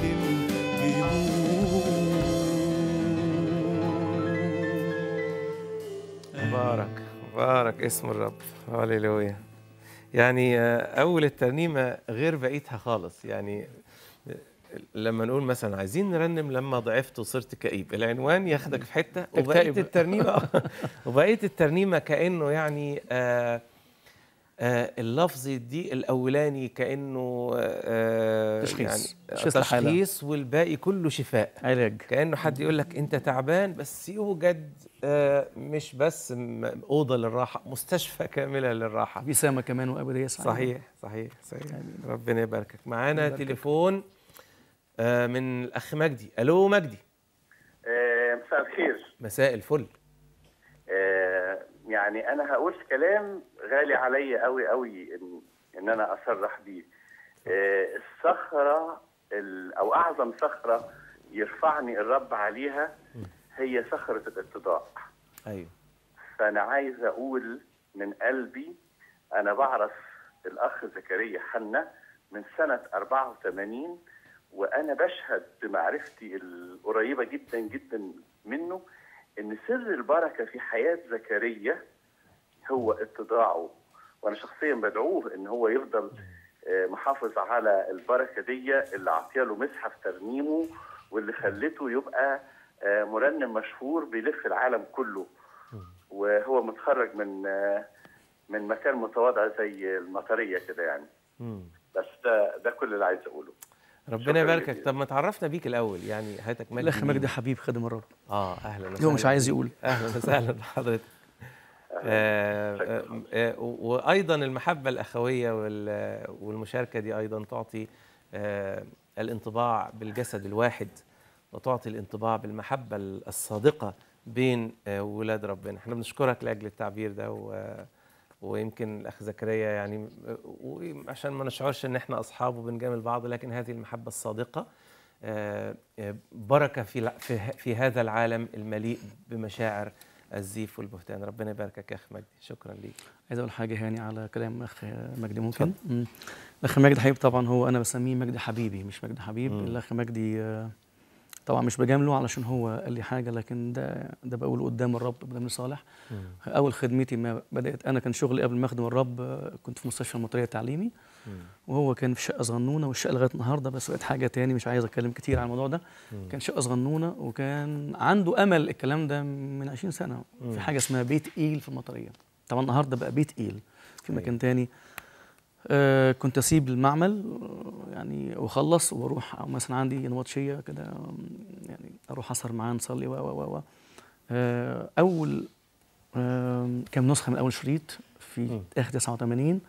للدموع مبارك مبارك اسم الرب هللويا يعني آه، اول الترنيمه غير بقيتها خالص يعني آه، لما نقول مثلا عايزين نرنم لما ضعفت وصرت كئيب العنوان ياخدك في حته وبقيه تكتئب. الترنيمه وبقيه الترنيمه كانه يعني آه آه اللفظ دي الاولاني كانه آه تشخيص. يعني تشخيص الحالة. تشخيص والباقي كله شفاء علاج كانه حد يقول لك انت تعبان بس يوجد آه، مش بس م- اوضه للراحه مستشفى كامله للراحه ابتسامه كمان وابديه سعيده صحيح صحيح صحيح ربنا يباركك معانا تليفون آه، من الاخ مجدي الو مجدي آه، مساء الخير مساء الفل آه، يعني انا هقول كلام غالي عليا قوي قوي ان ان انا اصرح بيه آه، الصخره ال- او اعظم صخره يرفعني الرب عليها هي صخره الاتضاع ايوه فانا عايز اقول من قلبي انا بعرف الاخ زكريا حنا من سنه 84 وانا بشهد بمعرفتي القريبه جدا جدا منه ان سر البركه في حياه زكريا هو اتضاعه وانا شخصيا بدعوه ان هو يفضل آه، محافظ على البركه دي اللي عطياله مسحه في ترنيمه واللي خلته يبقى آه، مرنم مشهور بيلف العالم كله وهو متخرج من آه، من مكان متواضع زي المطريه كده يعني مم. بس ده ده كل اللي عايز اقوله ربنا شكراً يباركك جزيلاً. طب ما تعرفنا بيك الاول يعني هاتك مجدي الاخ مين؟ مجدي حبيب خادم الرب اه اهلا هو مش وسهلاً. عايز يقول اهلا وسهلا بحضرتك آه، آه، آه، وايضا المحبه الاخويه وال- والمشاركه دي ايضا تعطي آه، الانطباع بالجسد الواحد وتعطي الانطباع بالمحبه الصادقه بين آه، ولاد ربنا احنا بنشكرك لاجل التعبير ده و- ويمكن الاخ زكريا يعني آه، عشان ما نشعرش ان احنا اصحاب وبنجامل بعض لكن هذه المحبه الصادقه آه، آه، بركه في الع- في ه- في هذا العالم المليء بمشاعر الزيف والبهتان ربنا يباركك يا اخ مجدي شكرا ليك عايز اقول حاجه هاني على كلام اخ مجدي ممكن مم. الاخ مجدي حبيب طبعا هو انا بسميه مجدي حبيبي مش مجدي حبيب مم. الاخ مجدي آه، طبعا مش بجامله علشان هو قال لي حاجه لكن ده ده بقوله قدام الرب قدام صالح اول خدمتي ما بدات انا كان شغلي قبل ما اخدم الرب آه، كنت في مستشفى المطريه التعليمي وهو كان في شقه صغنونه والشقه لغايه النهارده بس بقت حاجه تاني مش عايز اتكلم كتير عن الموضوع ده كان شقه صغنونه وكان عنده امل الكلام ده من 20 سنه في حاجه اسمها بيت ايل في المطريه طبعا النهارده بقى بيت ايل في مكان تاني آه كنت اسيب المعمل آه، يعني واخلص واروح أو مثلا عندي نبطشيه كده آم، يعني اروح اسهر معاه نصلي و و و و آه، اول آم، كام نسخه من اول شريط في اخر 89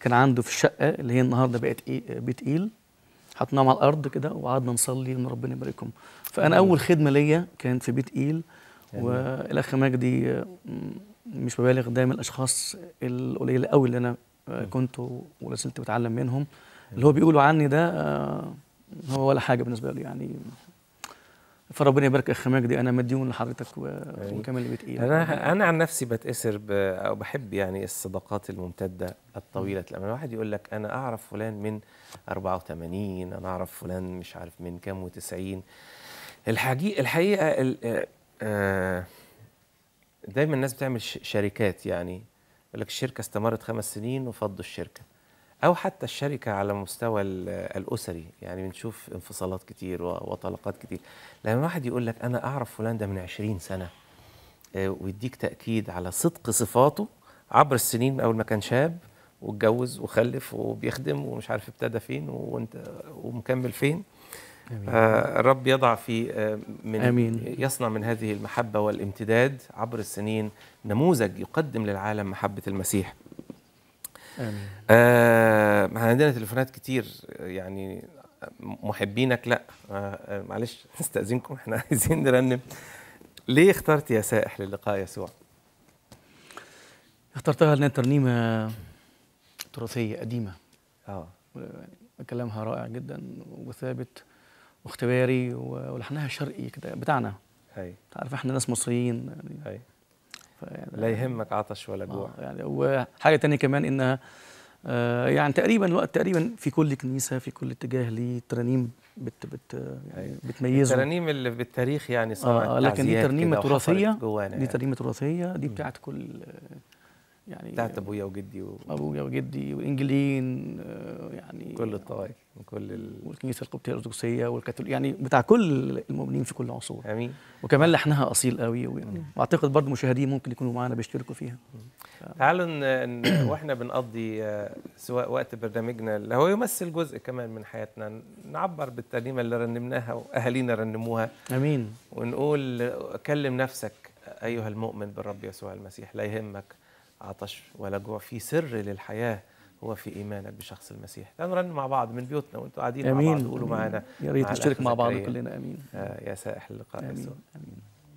كان عنده في الشقه اللي هي النهارده بقت إيه بيت ايل حطيناهم على الارض كده وقعدنا نصلي ان ربنا يباركهم فانا اول خدمه ليا كانت في بيت ايل والاخ مجدي آه، م- مش ببالغ ده من الاشخاص القليله قوي اللي انا آه، كنت ولا زلت بتعلم منهم اللي هو بيقولوا عني ده آه، هو ولا حاجه بالنسبه لي يعني فربنا يبارك اخ مجدي انا مديون لحضرتك و- وكمان لبيت ايل انا انا عن نفسي بتاثر ب... او بحب يعني الصداقات الممتده الطويله لما الواحد يقول لك انا اعرف فلان من 84 انا اعرف فلان مش عارف من كام و90 الحقيقه الحقيقه ال... آه، آه، دايما الناس بتعمل ش... شركات يعني يقول لك الشركه استمرت خمس سنين وفضوا الشركه او حتى الشركه على مستوى ال- الاسري يعني بنشوف انفصالات كتير و- وطلقات كتير لما واحد يقول لك انا اعرف فلان ده من 20 سنه آه، ويديك تاكيد على صدق صفاته عبر السنين من اول ما كان شاب واتجوز وخلف وبيخدم ومش عارف ابتدى فين وانت ومكمل فين آه الرب يضع في آه من آمين. يصنع من هذه المحبه والامتداد عبر السنين نموذج يقدم للعالم محبه المسيح امين آه ما عندنا تليفونات كتير آه، يعني محبينك لا آه آه، معلش نستأذنكم احنا عايزين نرنم ليه اخترت يا سائح للقاء يسوع؟ اخترتها لانها ترنيمه تراثيه قديمه اه كلامها رائع جدا وثابت واختباري و- ولحنها شرقي كده بتاعنا هاي تعرف احنا ناس مصريين يعني هاي فيعني لا يهمك عطش ولا جوع آه يعني وحاجه تانية كمان انها آه يعني تقريبا الوقت تقريبا في كل كنيسه في كل اتجاه ليه ترانيم بت بت يعني بتميزه الترانيم اللي بالتاريخ يعني صنعت آه لكن دي تعزيات ترنيمه كده وحفرت تراثيه جوانا دي يعني. ترنيمه تراثيه دي بتاعت كل آه، يعني بتاعت ابويا وجدي وكل ابويا وجدي وانجليين آه يعني الطوائف من كل ال... والكنيسه القبطيه الارثوذكسيه والكاثوليك يعني بتاع كل المؤمنين في كل العصور امين وكمان لحنها اصيل قوي ويعني واعتقد برضه مشاهدين ممكن يكونوا معانا بيشتركوا فيها تعالوا ن... ن... واحنا بنقضي آه، سواء وقت برنامجنا اللي هو يمثل جزء كمان من حياتنا نعبر بالترنيمه اللي رنمناها واهالينا رنموها امين ونقول كلم نفسك ايها المؤمن بالرب يسوع المسيح لا يهمك عطش ولا جوع في سر للحياه هو في ايمانك بشخص المسيح تعالوا نرنم مع بعض من بيوتنا وانتوا قاعدين مع بعض امين قولوا أمين. معانا يا ريت مع نشترك الأخ مع بعض زكريا. كلنا امين آه، يا سائح اللقاء امين يسوع امين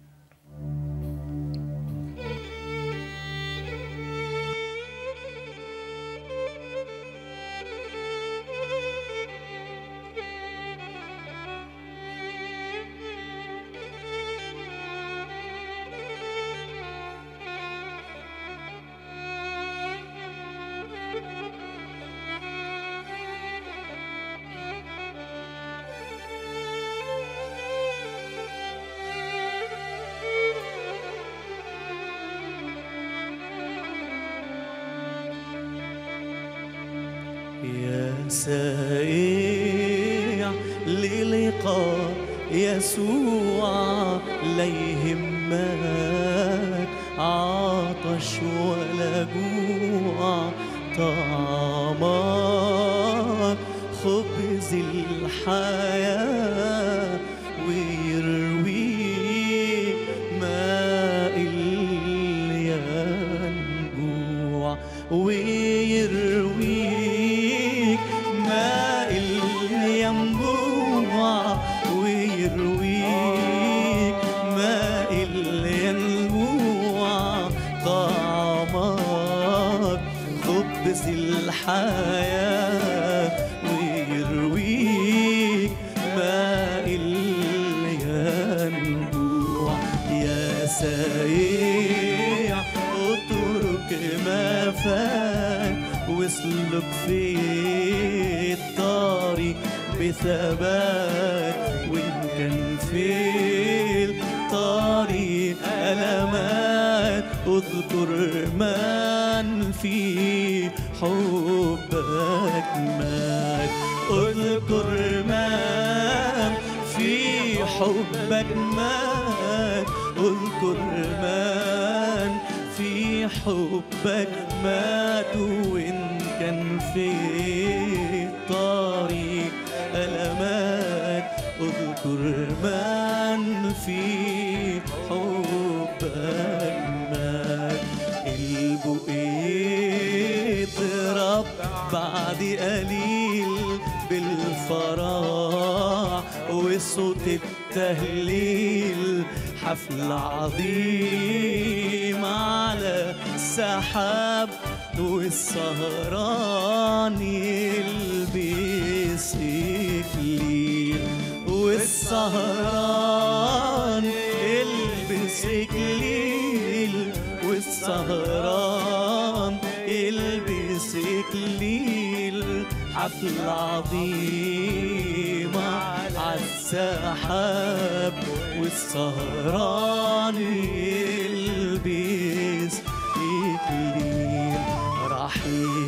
يا سائع للقاء يسوع لا يهمك عطش ولا جوع طعمك خبز الحياة ويرويك ماء الينبوع ويرويك ماء الينبوع ويرويك ماء الينبوع طعمك خبز الحياة ويرويك ماء الينبوع يا سايع اترك ما فات واسلك في الطريق بثبات وان كان في الطريق ألمات اذكر من في حبك مات اذكر من في حبك مات اذكر من في حبك مات وإن كان في الطريق ألمات اذكر من في حبك مات البقيت رب بعد قليل بالفرح وصوت التهليل حفل عظيم على السحاب والسهران يلبس إكليل والسهران يلبس إكليل والسهران يلبس إكليل حفل عظيم على السحاب والسهران يلبس إكليل راح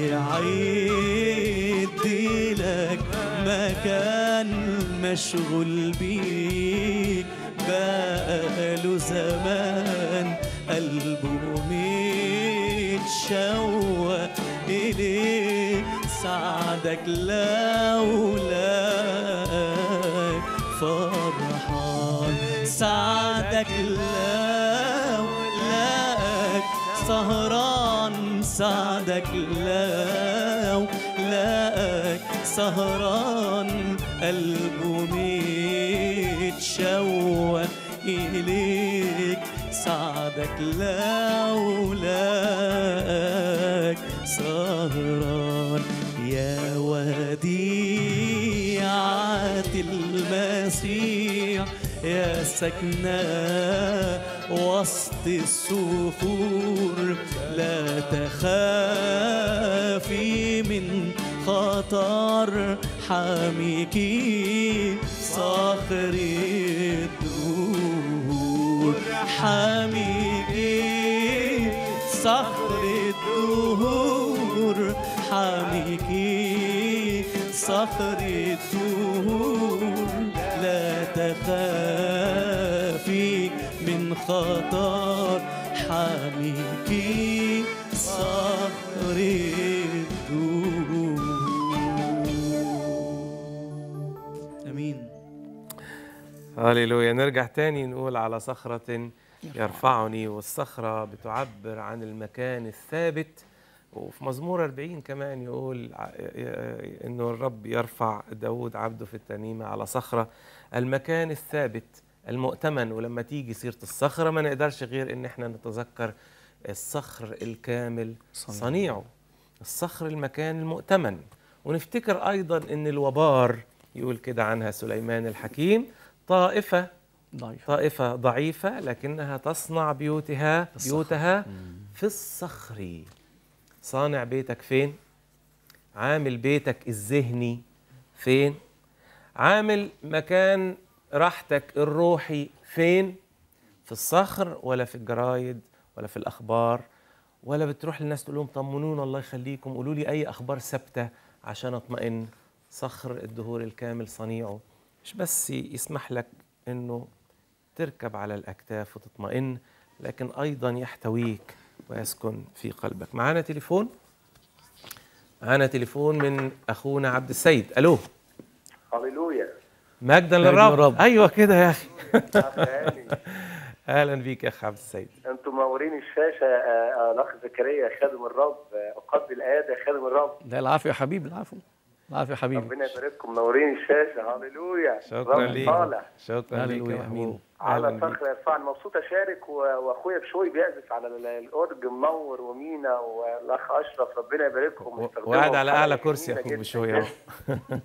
يعد لك مكان مشغول بيك بقاله زمان قلبه متشوق إليك سعدك لولاك فرحان سعدك لولاك سهران سعدك لولاك سهران قلبه متشوق إليك سعدك لولاك سهران يا وديعة المسيح يا سكنة وسط الصخور لا تخافي من خطر حاميكي صخر الدهور حاميكي صخر الدهور حاميكي صخر الدهور لا تخافي من خطر حاميكي صخر الدهور امين هللويا نرجع تاني نقول على صخرة يرفعني والصخرة بتعبر عن المكان الثابت وفي مزمور 40 كمان يقول ع- انه الرب يرفع داود عبده في الترنيمة على صخرة المكان الثابت المؤتمن ولما تيجي سيرة الصخرة ما نقدرش غير ان احنا نتذكر الصخر الكامل صنيعه. صنيعه الصخر المكان المؤتمن ونفتكر ايضا ان الوبار يقول كده عنها سليمان الحكيم طائفة ضعيف طائفة ضعيفة لكنها تصنع بيوتها الصخر. بيوتها في الصخر صانع بيتك فين؟ عامل بيتك الذهني فين؟ عامل مكان راحتك الروحي فين؟ في الصخر ولا في الجرايد ولا في الأخبار ولا بتروح للناس تقول لهم طمنونا الله يخليكم قولوا لي أي أخبار ثابتة عشان أطمئن صخر الدهور الكامل صنيعه مش بس يسمح لك إنه تركب على الأكتاف وتطمئن لكن أيضا يحتويك ويسكن في قلبك معانا تليفون معانا تليفون من أخونا عبد السيد ألو هللويا مجدا مجدا للرب للرب. أيوة كده يا أخي أخي أهلا بيك يا أخ عبد السيد انتم منورين الشاشه آه، آه، الاخ زكريا خادم الرب آه، اقبل ايادي يا خادم الرب ده العافيه يا حبيبي العفو العافيه يا حبيبي ربنا يبارككم منورين الشاشه هللويا شكرا رب ليك صالح شكرا ليك هللويا، يا آمين. أخوه على أهلا بيك صخر يرفعني مبسوط اشارك و- واخويا بشوي بيعزف على ال- الاورج منور ومينا والاخ اشرف ربنا يباركهم و- ويستخدمهم وقاعد على في حاجة أعلى كرسي يا جميلة أخوك جداً بشوية أهو جداً.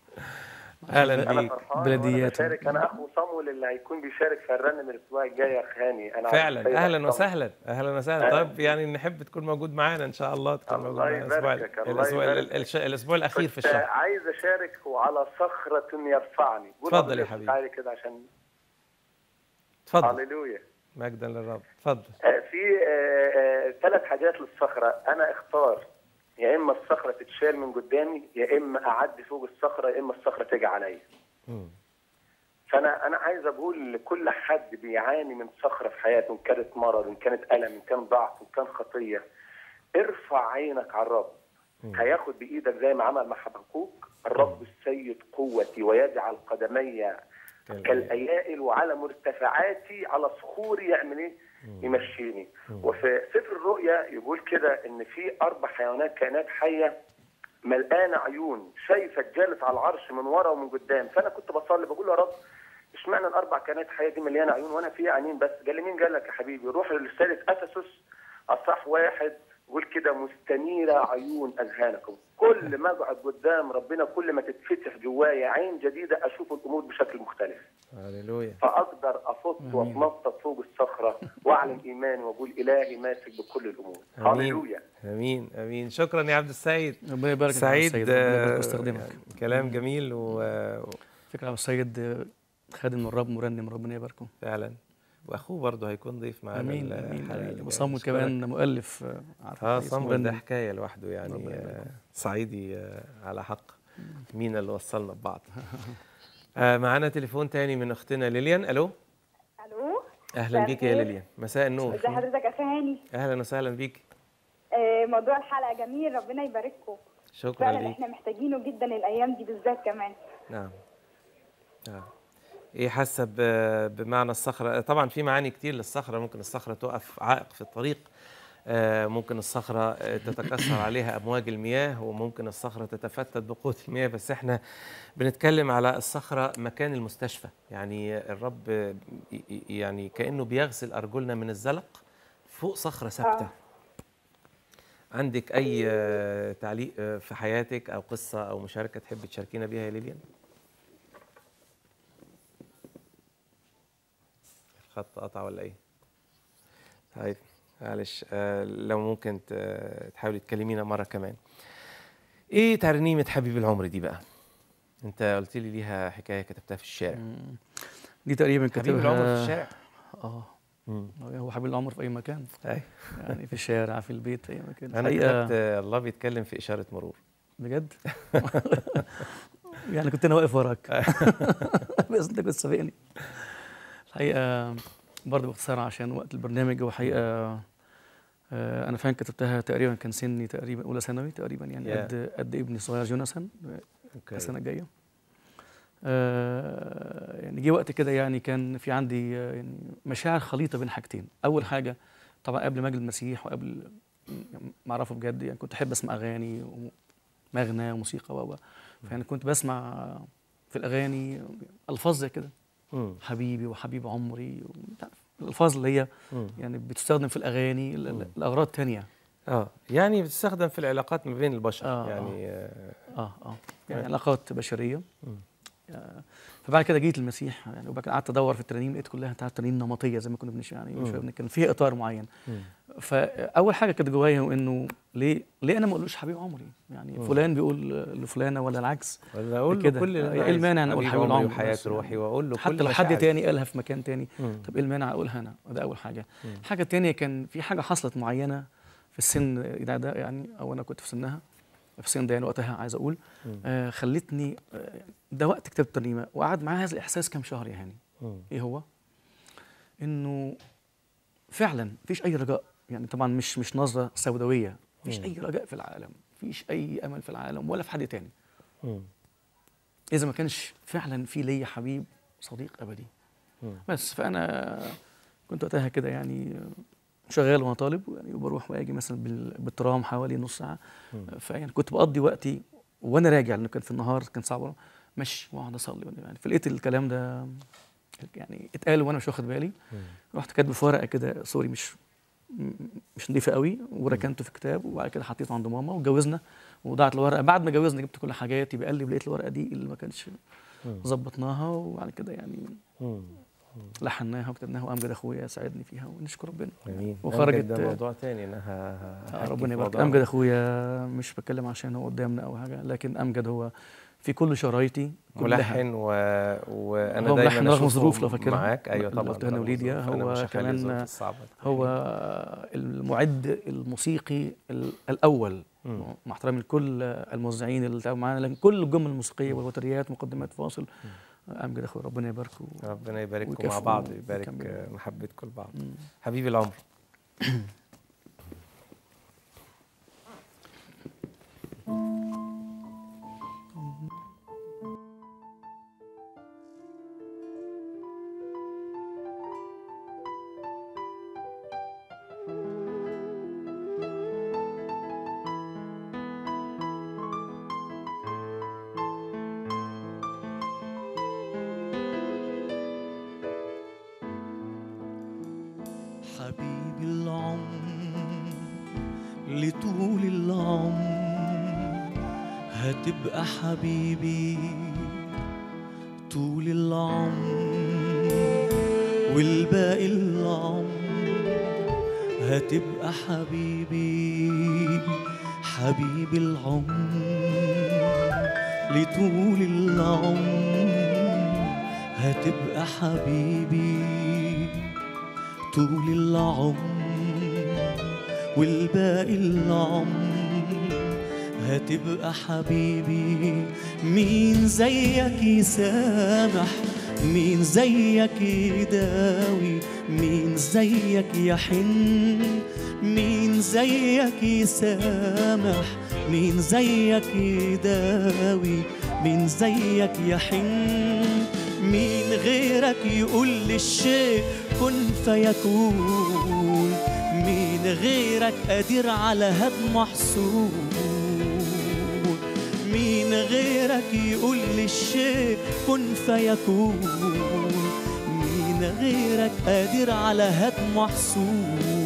أهلا انا بيك فرحان وانا بلدياتهم. بشارك انا اخو صامويل اللي هيكون بيشارك في الرنم الاسبوع الجاي يا اخ هاني انا فعلا عارف اهلا صامويل. وسهلا اهلا وسهلا أهلاً. طيب يعني نحب تكون موجود معانا ان شاء الله تكون الله موجود معانا الاسبوع يباركك، الله الاسبوع يباركك. الش- الاسبوع الاخير في كنت الشهر عايز اشارك وعلى صخرة يرفعني قول اتفضل يا حضرتك حبيبي. تعالي كده عشان اتفضل هللويا مجدا للرب اتفضل آه، في ثلاث حاجات للصخرة أنا اختار يا إما الصخرة تتشال من قدامي يا إما أعدي فوق الصخرة يا إما الصخرة تيجي عليا مم. فأنا أنا عايز أقول لكل حد بيعاني من صخرة في حياته إن كانت مرض إن كانت ألم إن كان ضعف إن كان خطية ارفع عينك على الرب هياخد بإيدك زي ما عمل مع حبقوك الرب السيد قوتي ويجعل قدمي كالايائل وعلى مرتفعاتي على صخوري يعمل ايه؟ يمشيني وفي سفر الرؤيا يقول كده ان في اربع حيوانات كائنات حيه ملقانه عيون شايفك جالس على العرش من ورا ومن قدام فانا كنت بصلي بقول يا رب اشمعنى الاربع كائنات الحيه دي مليانه عيون وانا في عينين بس قال لي مين قال لك يا حبيبي روح لرساله افسس اصح واحد قول كده مستنيره عيون اذهانكم كل ما اقعد قدام ربنا كل ما تتفتح جوايا عين جديده اشوف الامور بشكل مختلف هللويا فاقدر افط واتنطط فوق الصخره واعلن ايماني واقول الهي ماسك بكل الامور امين هللويا امين امين شكرا يا عبد السيد ربنا يبارك فيك يا عبد سعيد السيد، ربنا يبارك آه، ويستخدمك كلام جميل و- فكرة عبد السيد آه، خادم الرب مرنم ربنا يباركه وفعلا واخوه برضه هيكون ضيف معانا امين الحلقة امين اللي امين جاية. وصمود أشكرك. كمان مؤلف آه، عارف اه كويس، صمود ده مرنم. حكايه لوحده يعني ربنا يبارك آه، صعيدي آه، على حق مين اللي وصلنا ببعض آه معانا تليفون تاني من اختنا ليليان الو الو اهلا مساء بيك يا الخير. ليليان مساء النور ازي حضرتك يا فهاني اهلا وسهلا بيك آه، موضوع الحلقه جميل ربنا يبارككم شكرا فعلا ليك احنا محتاجينه جدا الايام دي بالذات كمان نعم نعم ايه حاسه ب- بمعنى الصخره طبعا في معاني كتير للصخره ممكن الصخره تقف عائق في الطريق آه، ممكن الصخره آه، تتكسر عليها امواج المياه وممكن الصخره تتفتت بقوه المياه بس احنا بنتكلم على الصخره مكان المستشفى يعني الرب آه، ي- ي- يعني كانه بيغسل ارجلنا من الزلق فوق صخره ثابته آه. عندك اي آه، تعليق آه، في حياتك او قصه او مشاركه تحب تشاركينا بيها يا ليليان الخط قطع ولا ايه طيب معلش آه، لو ممكن ت- تحاولي تكلمينا مره كمان ايه ترنيمه حبيب العمر دي بقى انت قلت لي ليها حكايه كتبتها في الشارع مم. دي تقريبا حبيب العمر في كاتبها الشارع اه مم. هو حبيب العمر في اي مكان اي يعني في الشارع في البيت في اي مكان انا الحقيقة كتبت آه، الله بيتكلم في اشاره مرور بجد يعني كنت انا واقف وراك بس انت كنت سابقني الحقيقه برضه باختصار عشان وقت البرنامج هو حقيقه آه، انا فعلا كتبتها تقريبا كان سني تقريبا اولى ثانوي تقريبا يعني يا. قد قد ابني الصغير جوناثان اوكي السنه الجايه آه، يعني جه وقت كده يعني كان في عندي آه، يعني مشاعر خليطه بين حاجتين اول حاجه طبعا قبل مجد المسيح وقبل ما اعرفه بجد يعني كنت احب اسمع اغاني ومغنى وموسيقى و فيعني كنت بسمع في الاغاني الفاظ زي كده مم. حبيبي وحبيب عمري وبتاع، الالفاظ اللي هي مم. يعني بتستخدم في الاغاني ل- ل- لاغراض تانية اه يعني بتستخدم في العلاقات ما بين البشر آه، يعني آه. اه اه يعني علاقات بشريه مم. آه، فبعد كده جيت المسيح يعني وبعد كده قعدت ادور في الترانيم لقيت كلها بتاعت ترانيم نمطيه زي ما كنا بنش يعني من شوية بنتكلم فيها اطار معين مم. فاول حاجه كانت جوايا هو انه ليه ليه انا ما اقولوش حبيب عمري يعني فلان بيقول لفلانه ولا العكس ولا اقول له كده. كل اللي أنا ايه عايزه. المانع أن أقول حبيب حبيب عمري العمر وحياه بس روحي يعني. واقول له حتى كل لو حد مشاعري. تاني قالها في مكان تاني مم. طب ايه المانع اقولها انا ده اول حاجه الحاجه التانيه كان في حاجه حصلت معينه في السن ده, ده يعني او انا كنت في سنها في السن ده يعني وقتها عايز اقول آه خلتني آه ده وقت كتابه الترنيمه وقعد معايا هذا الاحساس كام شهر يا هاني مم. ايه هو انه فعلا مفيش اي رجاء يعني طبعا مش مش نظره سوداويه مفيش اي رجاء في العالم مفيش اي امل في العالم ولا في حد تاني مم. اذا ما كانش فعلا في ليا حبيب صديق ابدي مم. بس فانا كنت وقتها كده يعني شغال وانا طالب يعني وبروح واجي مثلا بال- بالترام حوالي نص ساعه فيعني كنت بقضي وقتي وانا راجع لانه كان في النهار كان صعب مشي واقعد اصلي يعني فلقيت الكلام ده يعني اتقال وانا مش واخد بالي رحت كاتبه في ورقه كده سوري مش م- مش نضيفه قوي وركنته في كتاب وبعد كده حطيته عند ماما وجوزنا وضاعت الورقه بعد ما جوزنا جبت كل حاجاتي بقلب لقيت الورقه دي اللي ما كانش ظبطناها وبعد كده يعني مم. لحناها وكتبناها وامجد اخويا ساعدني فيها ونشكر ربنا جميل وخرجت- أمجد ده موضوع تاني انا ه- آه، هحكي ربنا في يبارك موضوع امجد اخويا مش بتكلم عشان هو قدامنا او حاجه لكن امجد هو في كل شرايطي كلها ملحن و... وانا هو دايما ملحن رغم أشوفه الظروف لو فاكرها. معاك ايوه اللي طبعا قلتها أنا رغم وليديا، الظروف. أنا هو مش هخلي كمان الظروف الصعبة هو المعد الموسيقي ال- الاول مم. مع احترامي لكل الموزعين اللي تعبوا معانا لكن كل الجمل الموسيقيه والوتريات مقدمات فاصل امجد اخويا ربنا يباركه ربنا يبارككم مع ويكافئه بعض ويبارك ويكمل. آه، محبتكم لبعض حبيبي العمر حبيبي العمر لطول العمر هتبقى حبيبي طول العمر والباقي العمر هتبقى حبيبي حبيبي العمر لطول العمر هتبقى حبيبي طول العمر والباقي العمر هتبقى حبيبي مين زيك يسامح مين زيك يداوي مين زيك يحن مين زيك يسامح مين زيك يداوي مين زيك يحن مين غيرك يقول للشيء كن فيكون مين غيرك قادر على هدم محصول مين غيرك يقول للشيء كن فيكون مين غيرك قادر على هدم محصول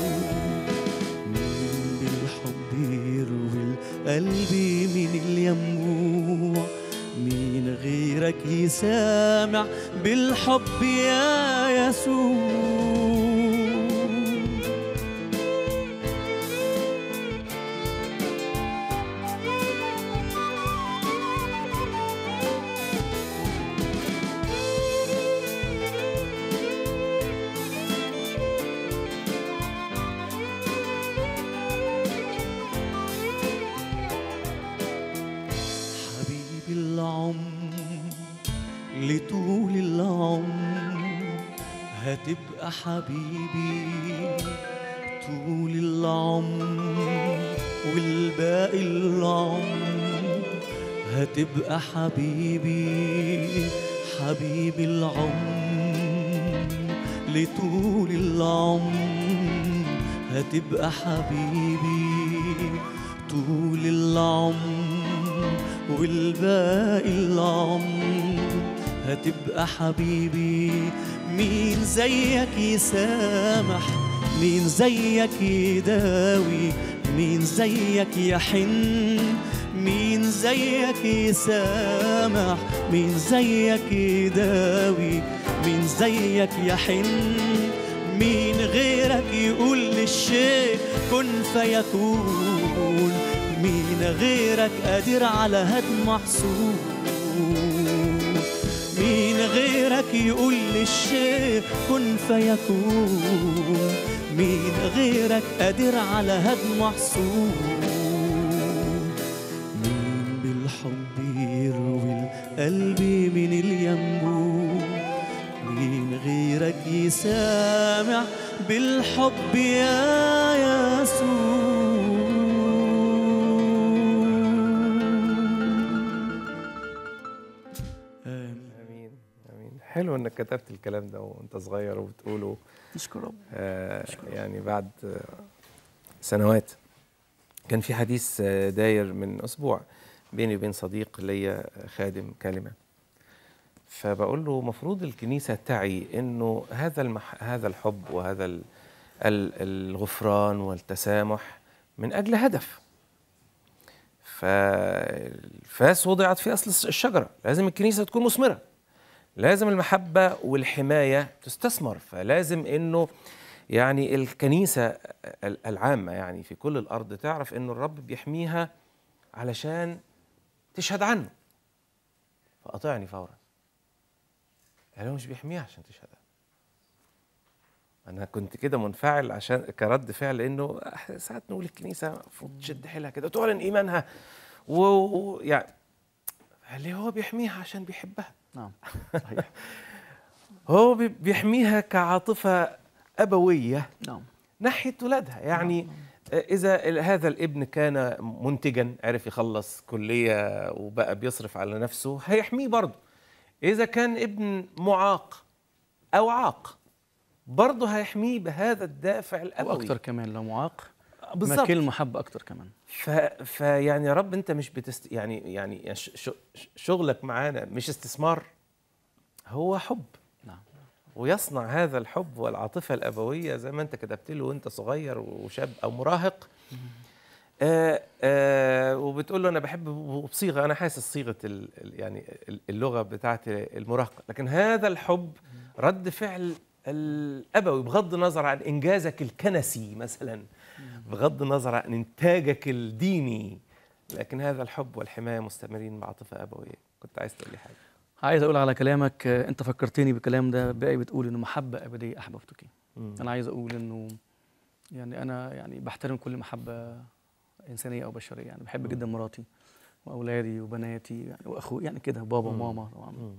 مين بالحب يروي القلب من الينبوع مين غيرك يسامع بالحب يا يسوع حبيبي العمر لطول العمر هتبقى حبيبي طول العمر والباقي العمر هتبقى حبيبي حبيبي العمر لطول العمر هتبقى حبيبي طول العمر والباقي العمر هتبقى حبيبي مين زيك يسامح مين زيك يداوي مين زيك يحن مين زيك يسامح مين زيك يداوي مين زيك يحن مين غيرك يقول للشيء كن فيكون مين غيرك قادر على هدم محصول مين غيرك يقول للشيء كن فيكون مين غيرك قادر على هدم محصول مين بالحب يروي القلب من الينبوع مين غيرك يسامع بالحب يا يسوع آمين امين امين حلو انك كتبت الكلام ده وانت صغير وبتقوله نشكر رب آه يعني بعد آه سنوات كان في حديث آه داير من اسبوع بيني وبين صديق ليا آه، خادم كلمه فبقول له مفروض الكنيسه تعي انه هذا المح... هذا الحب وهذا ال... ال- الغفران والتسامح من اجل هدف فالفاس وضعت في اصل الشجره لازم الكنيسه تكون مثمره لازم المحبه والحمايه تستثمر فلازم انه يعني الكنيسه ال- العامه يعني في كل الارض تعرف انه الرب بيحميها علشان تشهد عنه فقطعني فورا يعني هو مش بيحميها عشان تشهد عنه انا كنت كده منفعل عشان كرد فعل لانه ساعات نقول الكنيسه المفروض تشد حيلها كده وتعلن ايمانها ويعني قال لي هو بيحميها عشان بيحبها نعم صحيح هو بي- بيحميها كعاطفه ابويه نعم ناحيه ولادها يعني اذا ال- هذا الابن كان منتجا عرف يخلص كليه وبقى بيصرف على نفسه هيحميه برضه اذا كان ابن معاق او عاق برضه هيحميه بهذا الدافع الابوي واكثر كمان لو معاق بالظبط ما كل محبه اكثر كمان ف... فيعني يا رب انت مش بتست يعني يعني ش... ش... شغلك معانا مش استثمار هو حب نعم ويصنع هذا الحب والعاطفة الأبوية زي ما أنت كتبت له وأنت صغير وشاب أو مراهق آه آه وبتقول له أنا بحب بصيغة أنا حاسس صيغة ال ال- يعني ال- اللغة بتاعت المراهقة لكن هذا الحب رد فعل الأبوي بغض النظر عن إنجازك الكنسي مثلا بغض النظر عن إنتاجك الديني لكن هذا الحب والحماية مستمرين بعاطفة أبوية كنت عايز تقول لي حاجة عايز اقول على كلامك آه، انت فكرتني بالكلام ده باقي بتقول انه محبه ابديه احببتك مم. انا عايز اقول انه يعني انا يعني بحترم كل محبه انسانيه او بشريه يعني بحب جدا مراتي واولادي وبناتي يعني واخوي يعني كده بابا وماما طبعا مم.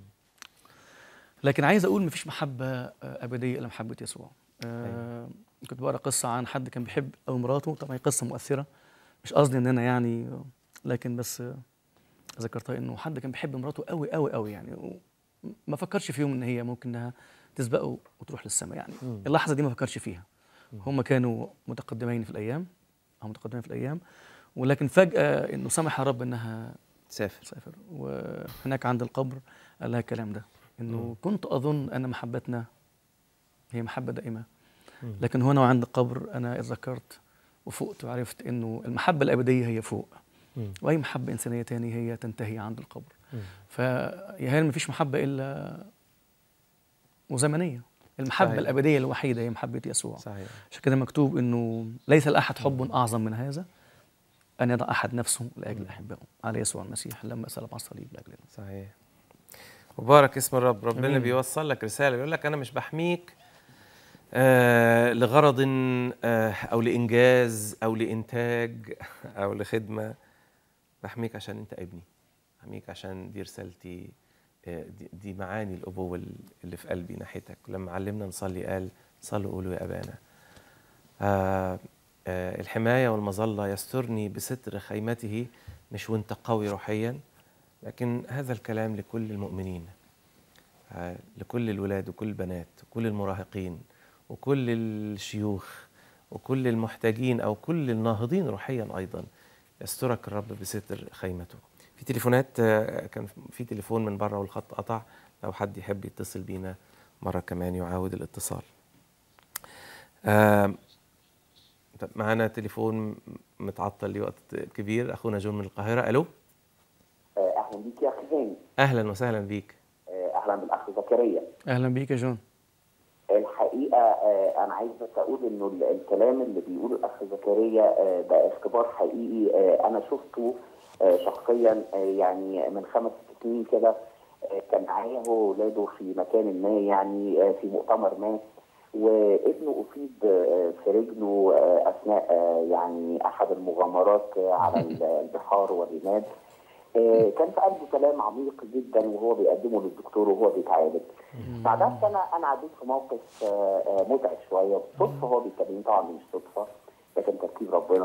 لكن عايز اقول مفيش محبه آه، ابديه الا محبه يسوع آه كنت بقرا قصه عن حد كان بيحب او مراته طبعا هي قصه مؤثره مش قصدي ان انا يعني لكن بس آه، ذكرتها انه حد كان بيحب مراته قوي قوي قوي يعني و- ما فكرش في يوم ان هي ممكن انها تسبقه وتروح للسماء يعني اللحظه دي ما فكرش فيها هم كانوا متقدمين في الايام او متقدمين في الايام ولكن فجاه انه سمح الرب انها سافر تسافر وهناك عند القبر قال لها الكلام ده انه كنت اظن ان محبتنا هي محبه دائمه لكن هنا وعند القبر انا اتذكرت وفقت وعرفت انه المحبه الابديه هي فوق واي محبه انسانيه تاني هي تنتهي عند القبر فيا هل مفيش محبه الا وزمنيه المحبه صحيح. الابديه الوحيده هي محبه يسوع صحيح عشان كده مكتوب انه ليس لاحد حب اعظم من هذا ان يضع احد نفسه لاجل احبائه على يسوع المسيح لما سلم على الصليب لاجلنا صحيح مبارك اسم الرب ربنا أمين. بيوصل لك رساله بيقول لك انا مش بحميك آه لغرض آه او لانجاز او لانتاج او لخدمه بحميك عشان انت ابني بحميك عشان دي رسالتي آه دي, دي معاني الابوه اللي في قلبي ناحيتك لما علمنا نصلي قال صلوا قولوا يا ابانا آه آه الحمايه والمظله يسترني بستر خيمته مش وانت قوي روحيا لكن هذا الكلام لكل المؤمنين آه، لكل الولاد وكل البنات وكل المراهقين وكل الشيوخ وكل المحتاجين او كل الناهضين روحيا ايضا يسترك الرب بستر خيمته في تليفونات آه، كان في تليفون من بره والخط قطع لو حد يحب يتصل بينا مره كمان يعاود الاتصال آم، طب معانا تليفون متعطل لوقت كبير اخونا جون من القاهره الو آه، اهلا بيك يا اخي هاني اهلا وسهلا بيك آه، اهلا بالاخ زكريا اهلا بيك يا جون الحقيقه آه، انا عايز بس اقول انه ال- الكلام اللي بيقوله الاخ زكريا آه، ده اختبار حقيقي آه، انا شفته آه، شخصيا آه، يعني من خمس ست سنين كده آه، كان معايا هو واولاده في مكان ما يعني آه، في مؤتمر ما وابنه اصيب آه، في رجله آه، اثناء آه، يعني احد المغامرات آه، على ال- البحار والرمال آه، كان في قلبه كلام عميق جدا وهو بيقدمه للدكتور وهو بيتعالج. بعدها سنه انا عديت في موقف آه، آه، متعب شويه بالصدفه هو بيكلمني طبعا مش صدفه لكن ترتيب ربنا.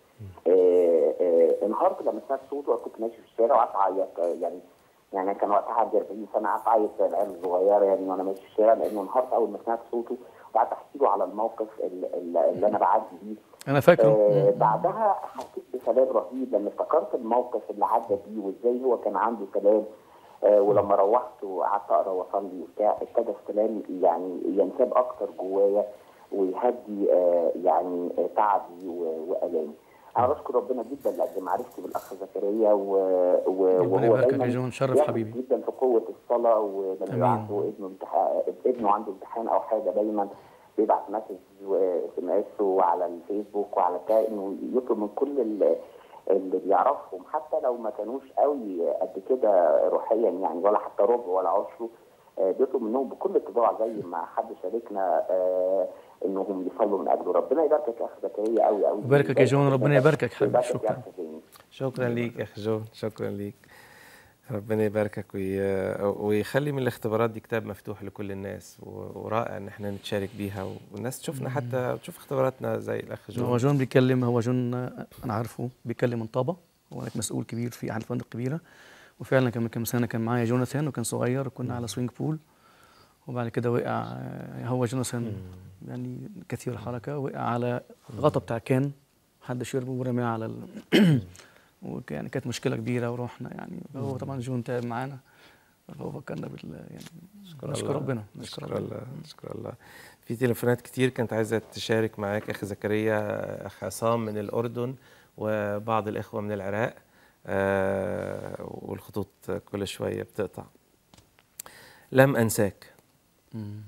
آه، آه، انهارت لما سمعت صوته كنت ماشي في الشارع وقعدت اعيط آه، يعني يعني كان وقتها عندي 40 سنه قعدت اعيط زي العيال الصغيره يعني وانا ماشي في الشارع لانه انهارت اول ما سمعت صوته وقعدت احكي له على الموقف اللي, اللي انا بعدي بيه انا فاكره آه مم. بعدها حسيت بسلام رهيب لما افتكرت الموقف اللي عدى بيه وازاي هو كان عنده سلام آه ولما روحت وقعدت اقرا واصلي وبتاع ابتدى السلام يعني ينساب اكتر جوايا ويهدي آه يعني آه تعبي و- والامي. انا بشكر ربنا جدا لاجل معرفتي بالاخ زكريا و... و... ربنا وهو يباركك دايما يا جون شرف بيعمل حبيبي جدا في قوه الصلاه ولما أمين. يبقى عنده ابنه امتحان ابنه عنده امتحان او حاجه دايما بيبعت مسج واس ام اس وعلى الفيسبوك وعلى بتاع انه يطلب من كل ال- اللي بيعرفهم حتى لو ما كانوش قوي قد كده روحيا يعني ولا حتى ربع ولا عشره آه، بيطلب منهم بكل اتباع زي ما حد شاركنا آه، انهم يصلوا من اجله ربنا يباركك يا اخ زكريا قوي قوي يباركك يا جون ربنا يباركك حبيبي يباركك يا شكرا أخ زين. شكرا ليك يا اخي جون شكرا ليك ربنا يباركك وي... ويخلي من الاختبارات دي كتاب مفتوح لكل الناس و- ورائع ان احنا نتشارك بيها والناس تشوفنا حتى تشوف اختباراتنا زي الاخ هو جون جون بيتكلم هو جون آه، انا عارفه بيتكلم من طابه هو هناك مسؤول كبير في احد الفنادق الكبيره وفعلا كان من كام سنه كان معايا جوناثان وكان صغير وكنا على سوينج بول وبعد كده وقع آه، هو جوناثان يعني كثير الحركه وقع على غطا بتاع كان حد شربه ورماه على ال... ويعني كانت مشكله كبيره ورحنا يعني هو طبعا جون تعب معانا هو فكرنا بال يعني نشكر نشكر الله. ربنا نشكر الله نشكر الله في تليفونات كتير كانت عايزه تشارك معاك اخي زكريا اخ عصام من الاردن وبعض الاخوه من العراق آه والخطوط كل شويه بتقطع لم انساك مم.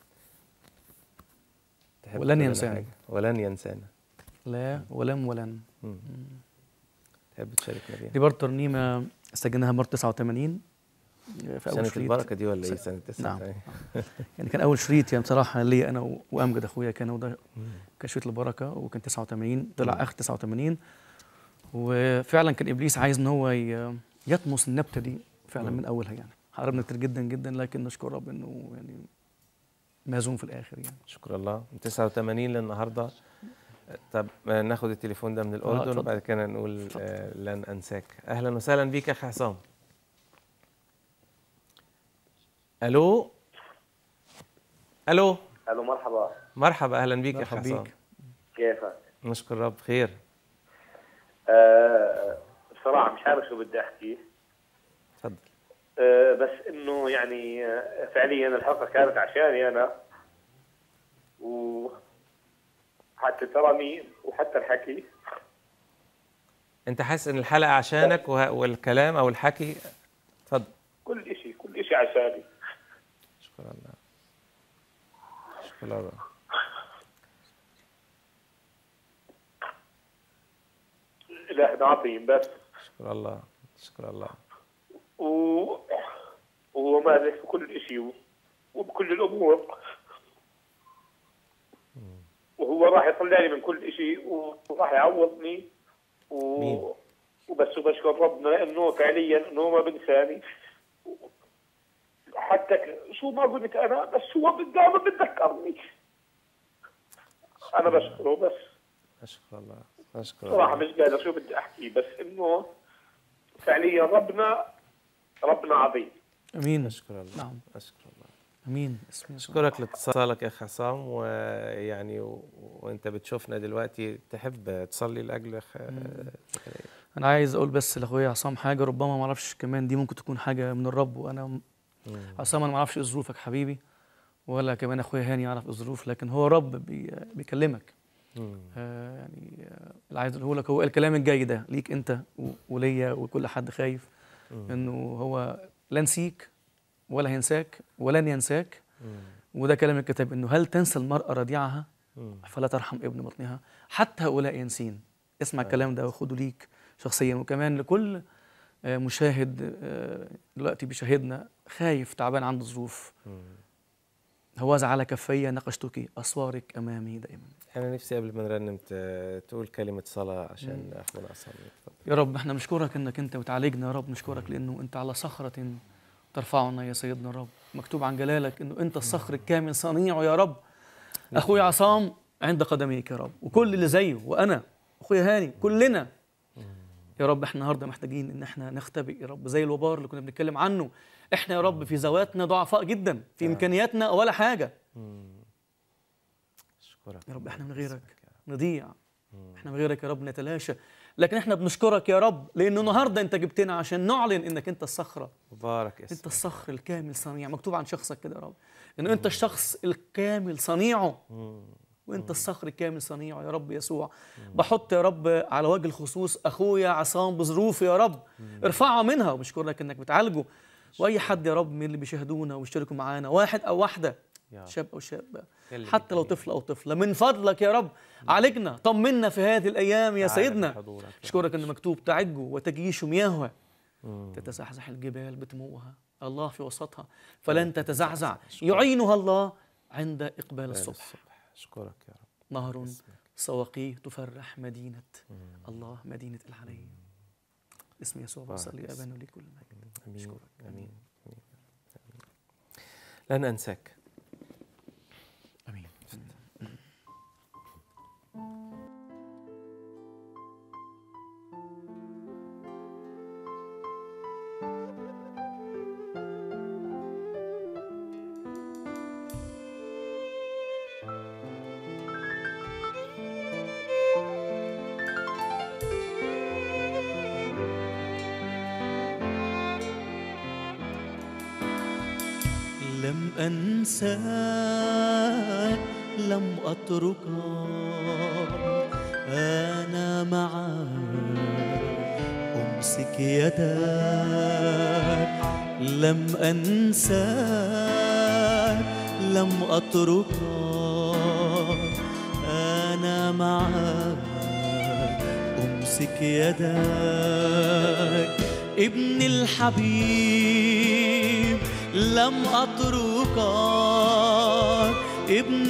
تحب ولن تقول لنا ينساني. حاجة؟ ولن ينسانا لا ولم ولن مم. تحب تشاركنا بيها دي برضه ترنيمه سجلناها مرة 89 في سنة شريط. البركة دي ولا ايه س- سنة نعم. 99 يعني كان اول شريط يعني بصراحه ليا انا و- وامجد اخويا كان وده كان شريط البركه وكان 89 طلع اخر 89 وفعلا كان ابليس عايز ان هو ي- يطمس النبته دي فعلا من اولها يعني حاربنا كتير جدا جدا لكن نشكر رب انه يعني مهزوم في الاخر يعني شكرا الله من 89 للنهارده طب آه، ناخد التليفون ده من الاردن اتفضل. وبعد كده نقول آه، لن انساك اهلا وسهلا بيك يا اخي حسام الو الو الو مرحبا مرحبا اهلا بيك يا اخي مرحبا حسام بيك. كيفك؟ نشكر رب خير آه بصراحه مش عارف شو بدي احكي اتفضل آه بس انه يعني آه، فعليا الحلقه كانت عشاني انا و حتى الترانيم وحتى الحكي انت حاسس ان الحلقه عشانك وه- والكلام او الحكي اتفضل كل شيء كل شيء عشاني شكرا الله شكرا الله الاله عظيم بس شكرا الله شكرا الله و وهو مالك في كل شيء وبكل الامور وهو راح يطلعني من كل شيء وراح يعوضني و... مين؟ وبس وبشكر ربنا انه فعليا انه ما بنساني حتى ك- شو ما قلت انا بس هو دائما بتذكرني انا بشكره بس اشكر الله اشكر صراحه الله مش قادر شو بدي احكي بس انه فعليا ربنا ربنا عظيم امين اشكر الله نعم اشكر الله امين اسم يسوع اشكرك لاتصالك يا اخ حسام ويعني و... وانت بتشوفنا دلوقتي تحب تصلي لاجل اخ زكريا انا عايز اقول بس لاخويا عصام حاجه ربما ما اعرفش كمان دي ممكن تكون حاجه من الرب وانا م- عصام انا ما اعرفش ايه ظروفك حبيبي ولا كمان اخويا هاني يعرف ايه الظروف لكن هو رب بي بيكلمك مم. آه يعني آه اللي عايز اقوله لك هو الكلام الجاي ده ليك انت و- وليا وكل حد خايف انه هو لا نسيك ولا هينساك ولن ينساك وده كلام الكتاب انه هل تنسى المراه رضيعها مم. فلا ترحم ابن بطنها حتى هؤلاء ينسين اسمع الكلام ده وخده ليك شخصيا وكمان لكل آه، مشاهد آه، دلوقتي بيشاهدنا خايف تعبان عنده ظروف هوذا على كفي نقشتك أسوارك أمامي دائما انا نفسي قبل ما نرنم ت- تقول كلمه صلاه عشان اخونا اصلي اتفضل يا رب احنا بنشكرك انك انت بتعالجنا يا رب نشكرك لانه انت على صخرة ترفعنا يا سيدنا الرب مكتوب عن جلالك انه انت الصخر الكامل صنيعه يا رب اخويا عصام عند قدميك يا رب وكل اللي زيه وانا اخويا هاني كلنا يا رب احنا النهارده محتاجين ان احنا نختبئ يا رب زي الوبار اللي كنا بنتكلم عنه احنا يا رب في ذواتنا ضعفاء جدا في امكانياتنا ولا حاجه اشكرك يا رب احنا من باسمك غيرك يا رب. نضيع احنا من غيرك يا رب نتلاشى لكن احنا بنشكرك يا رب لانه النهارده انت جبتنا عشان نعلن انك انت الصخره مبارك انت اسمك الصخر الكامل صنيع مكتوب عن شخصك كده يا رب انه انت الشخص الكامل صنيعه وانت الصخر الكامل صنيعه يا رب يسوع بحط يا رب على وجه الخصوص اخويا عصام بظروفه يا رب ارفعها منها وبشكرك انك بتعالجه واي حد يا رب من اللي بيشاهدونا ويشتركوا معانا واحد او واحده يا رب. شاب او شابه كلم حتى لو الجميع. طفل او طفله من فضلك يا رب عالجنا طمنا في هذه الايام يا تعال سيدنا بحضورك يا رب. اشكرك ان مكتوب تعج وتجيش مياهها تتزحزح الجبال بدموعها الله في وسطها فلن تتزعزع يعينها الله عند إقبال الصبح الصبح اشكرك يا رب نهر سواقيه تفرح مدينة الله مدينة العلي اسم يسوع بصلي أبانا لي كل مجد امين أشكرك. امين امين آمين. لن انساك امين لن أنساك لم أتركك أنا معك أمسك يدك لم أنساك لم أتركك أنا معك أمسك يدك ابن الحبيب لم أتركك ابن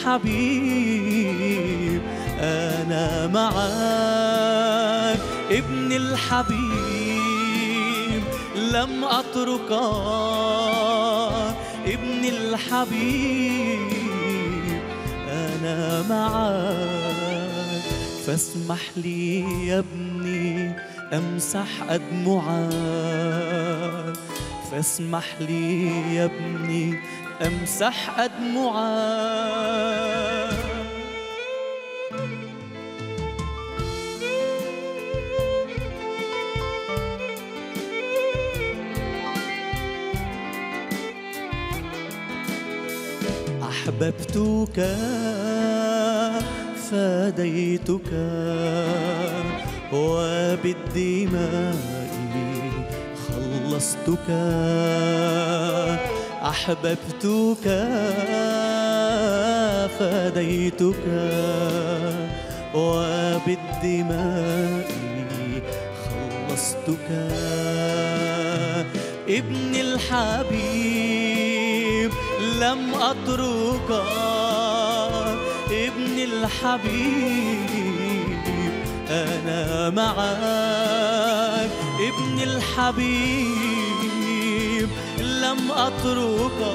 الحبيب أنا معك ابن الحبيب لم أتركك ابن الحبيب أنا معك فاسمح لي يا ابني أمسح أدمعك فاسمح لي يا ابني أمسح أدمعك أحببتك فديتك وبالدماء خلصتك أحببتك فديتك وبالدماء خلصتك ابن الحبيب لم أتركك ابن الحبيب أنا معك ابن الحبيب لم أتركك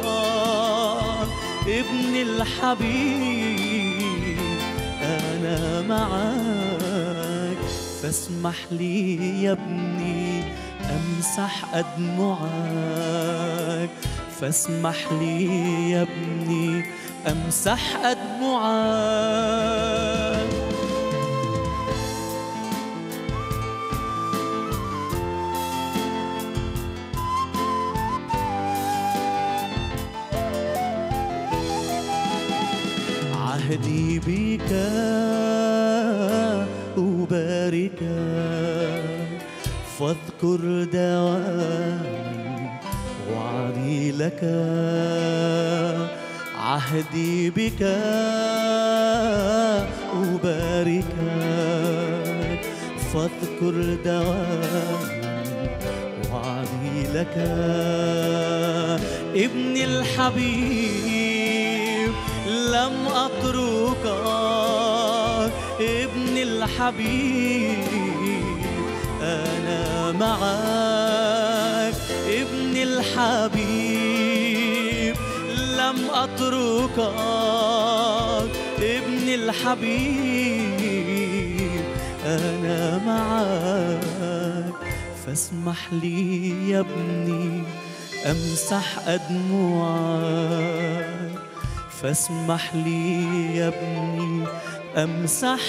ابن الحبيب أنا معك فاسمح لي يا ابني أمسح أدمعك فاسمح لي يا ابني أمسح أدمعك عهدي بك أبارك فاذكر دوامي وعدي لك عهدي بك أبارك فاذكر دوامي وعدي لك ابن الحبيب لم أتركك ابن الحبيب أنا معك ابن الحبيب لم أتركك ابن الحبيب أنا معك فاسمح لي يا ابني أمسح أدمعك فاسمح لي يا ابني أمسح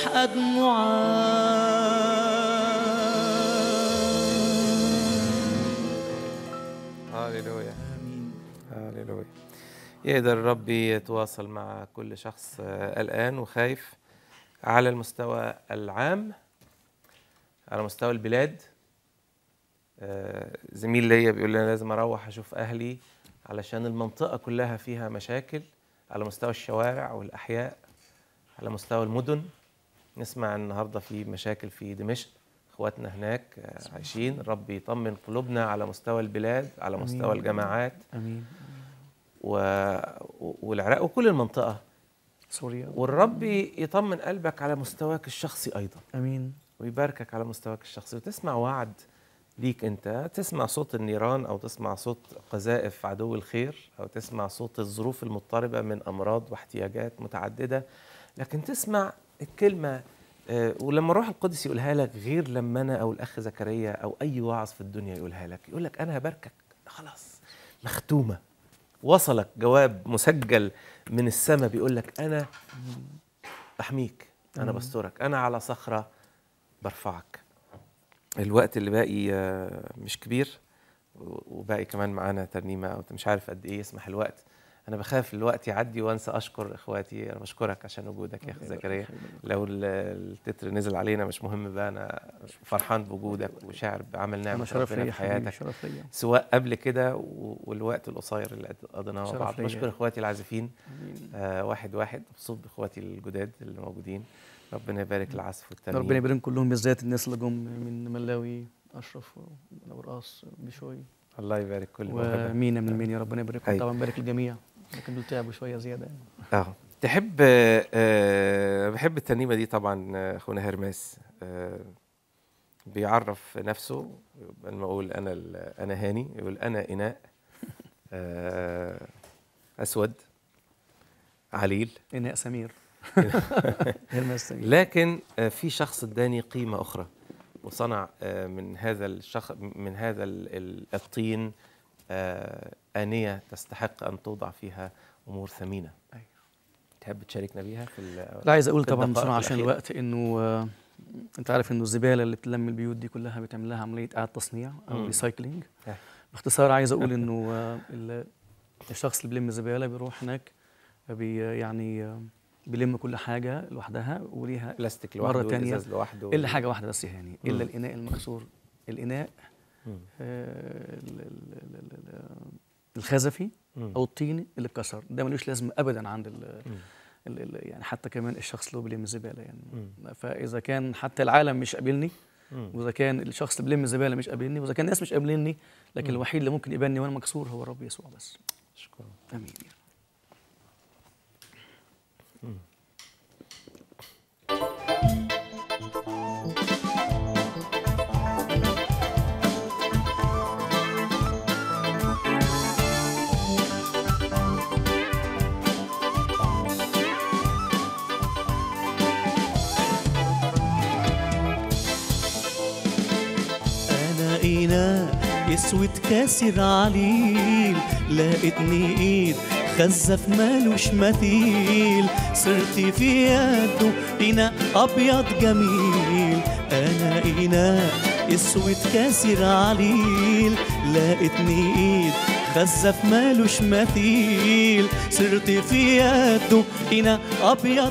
أدمعك هاليلويا هاليلويا يقدر الرب يتواصل مع كل شخص آه، قلقان وخايف على المستوى العام على مستوى البلاد آه، زميل ليا بيقول لي انا لازم اروح اشوف اهلي علشان المنطقه كلها فيها مشاكل على مستوى الشوارع والاحياء على مستوى المدن نسمع النهارده في مشاكل في دمشق اخواتنا هناك آه، عايشين الرب يطمن قلوبنا على مستوى البلاد على مستوى آمين. الجماعات امين و... والعراق وكل المنطقه سوريا والرب يطمن قلبك على مستواك الشخصي ايضا امين ويباركك على مستواك الشخصي وتسمع وعد ليك انت تسمع صوت النيران او تسمع صوت قذائف عدو الخير او تسمع صوت الظروف المضطربه من امراض واحتياجات متعدده لكن تسمع الكلمه آه، ولما الروح القدس يقولها لك غير لما انا او الاخ زكريا او اي واعظ في الدنيا يقولها لك يقول لك انا هباركك خلاص مختومه وصلك جواب مسجل من السماء بيقول لك انا بحميك انا آمين. بسترك انا على صخره برفعك الوقت اللي باقي آه، مش كبير و- وباقي كمان معانا ترنيمه او مش عارف قد ايه يسمح الوقت انا بخاف الوقت يعدي وانسى اشكر اخواتي انا بشكرك عشان وجودك يا اخي زكريا لو ال- التتر نزل علينا مش مهم بقى انا فرحان بوجودك وشاعر بعمل نعمه انا شرف ربنا ليا في حبيبي حياتك شرف ليا سواء قبل كده و- والوقت القصير اللي قضيناه مع شرف بعض ليا. بشكر اخواتي العازفين آه واحد واحد مبسوط باخواتي الجداد اللي موجودين ربنا يبارك العزف والترنيم ربنا يبارك كلهم بالذات الناس اللي جم من ملاوي اشرف ورقاص بشوي الله يبارك كل موهبة. ومينا من المنيا ربنا يباركهم أيوة. طبعا يبارك الجميع لكن دول تعبوا شويه زياده يعني اه تحب آه، آه بحب الترنيمه دي طبعا آه، اخونا هرماس آه بيعرف نفسه يبقى لما اقول انا ال- انا هاني يقول انا اناء آه اسود عليل اناء سمير هرمس سمير لكن آه، في شخص اداني قيمه اخرى وصنع آه، من هذا الشخص من هذا ال- ال- الطين آه، آنية تستحق أن توضع فيها أمور ثمينة أيوة. تحب تشاركنا بيها في ال- لا عايز اقول في طبعا الدقائق بسرعه عشان الأخيرة؟ الوقت انه آه، انت عارف انه الزباله اللي بتلم البيوت دي كلها بتعمل لها عمليه اعاده تصنيع او مم. ريسايكلينج أيوة. باختصار عايز اقول انه آه، ال- الشخص اللي بيلم الزباله بيروح هناك بي يعني آه، بيلم كل حاجه لوحدها وليها بلاستيك مرة لوحده تانية والإزاز لوحده الا حاجه واحده بس يعني الا مم. الاناء المكسور الاناء مم. آه، ال- ال- ال- ال- ال- الخزفي مم. او الطين اللي اتكسر ده ملوش لازمه ابدا عند ال مم. ال- ال- يعني حتى كمان الشخص اللي هو بيلم الزباله يعني مم. فاذا كان حتى العالم مش قابلني مم. واذا كان الشخص اللي بيلم الزباله مش قابلني واذا كان الناس مش قابليني لكن مم. الوحيد اللي ممكن يقبلني وانا مكسور هو الرب يسوع بس شكرا امين يعني. أنا إناء يسود كاسر عليل لقيتني إيد خزف مالوش مثيل صرت في يده إناء أبيض جميل أنا إناء اسود كاسر عليل لقيتني إيد خزف مالوش مثيل صرت في يده إناء أبيض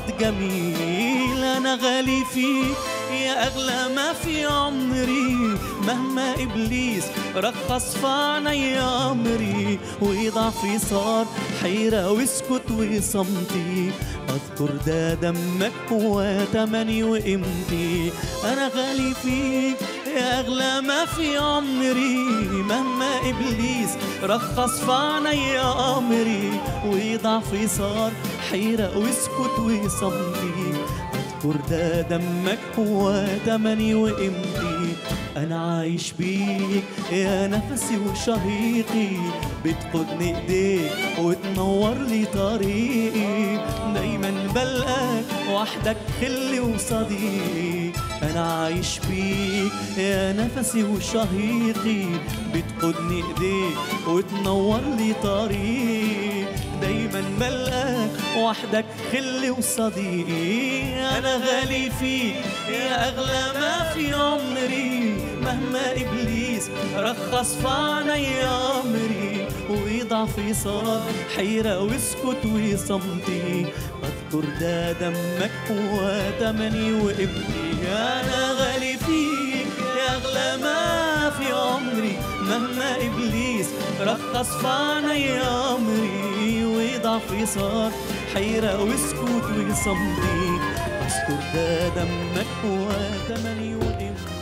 جميل أنا غالي فيك يا أغلى ما في عمري مهما إبليس رخص في عيني أمري وضعفي صار حيرة واسكت وصمتي أذكر ده دمك وتمني وقيمتي أنا غالي فيك يا أغلى ما في عمري مهما إبليس رخص في عيني أمري وضعفي صار حيرة واسكت وصمتي اذكر ده دمك هو تمني وقيمتي انا عايش بيك يا نفسي وشهيقي بتقودني ايديك وتنور لي طريقي دايما بلقاك وحدك خلي وصديق انا عايش بيك يا نفسي وشهيقي بتقودني ايديك وتنور لي طريق دايما بلقاك وحدك خلي وصديقي انا غالي فيك يا اغلى ما في عمري مهما ابليس رخص في عيني امري وضعفي صار حيرة واسكت وصمتي اذكر ده دمك وتمني وابني انا غالي فيك يا اغلى ما في عمري مهما ابليس رخص في عيني امري وضعفي صار حيرة واسكت وصمتي اذكر ده دمك وتمني وابني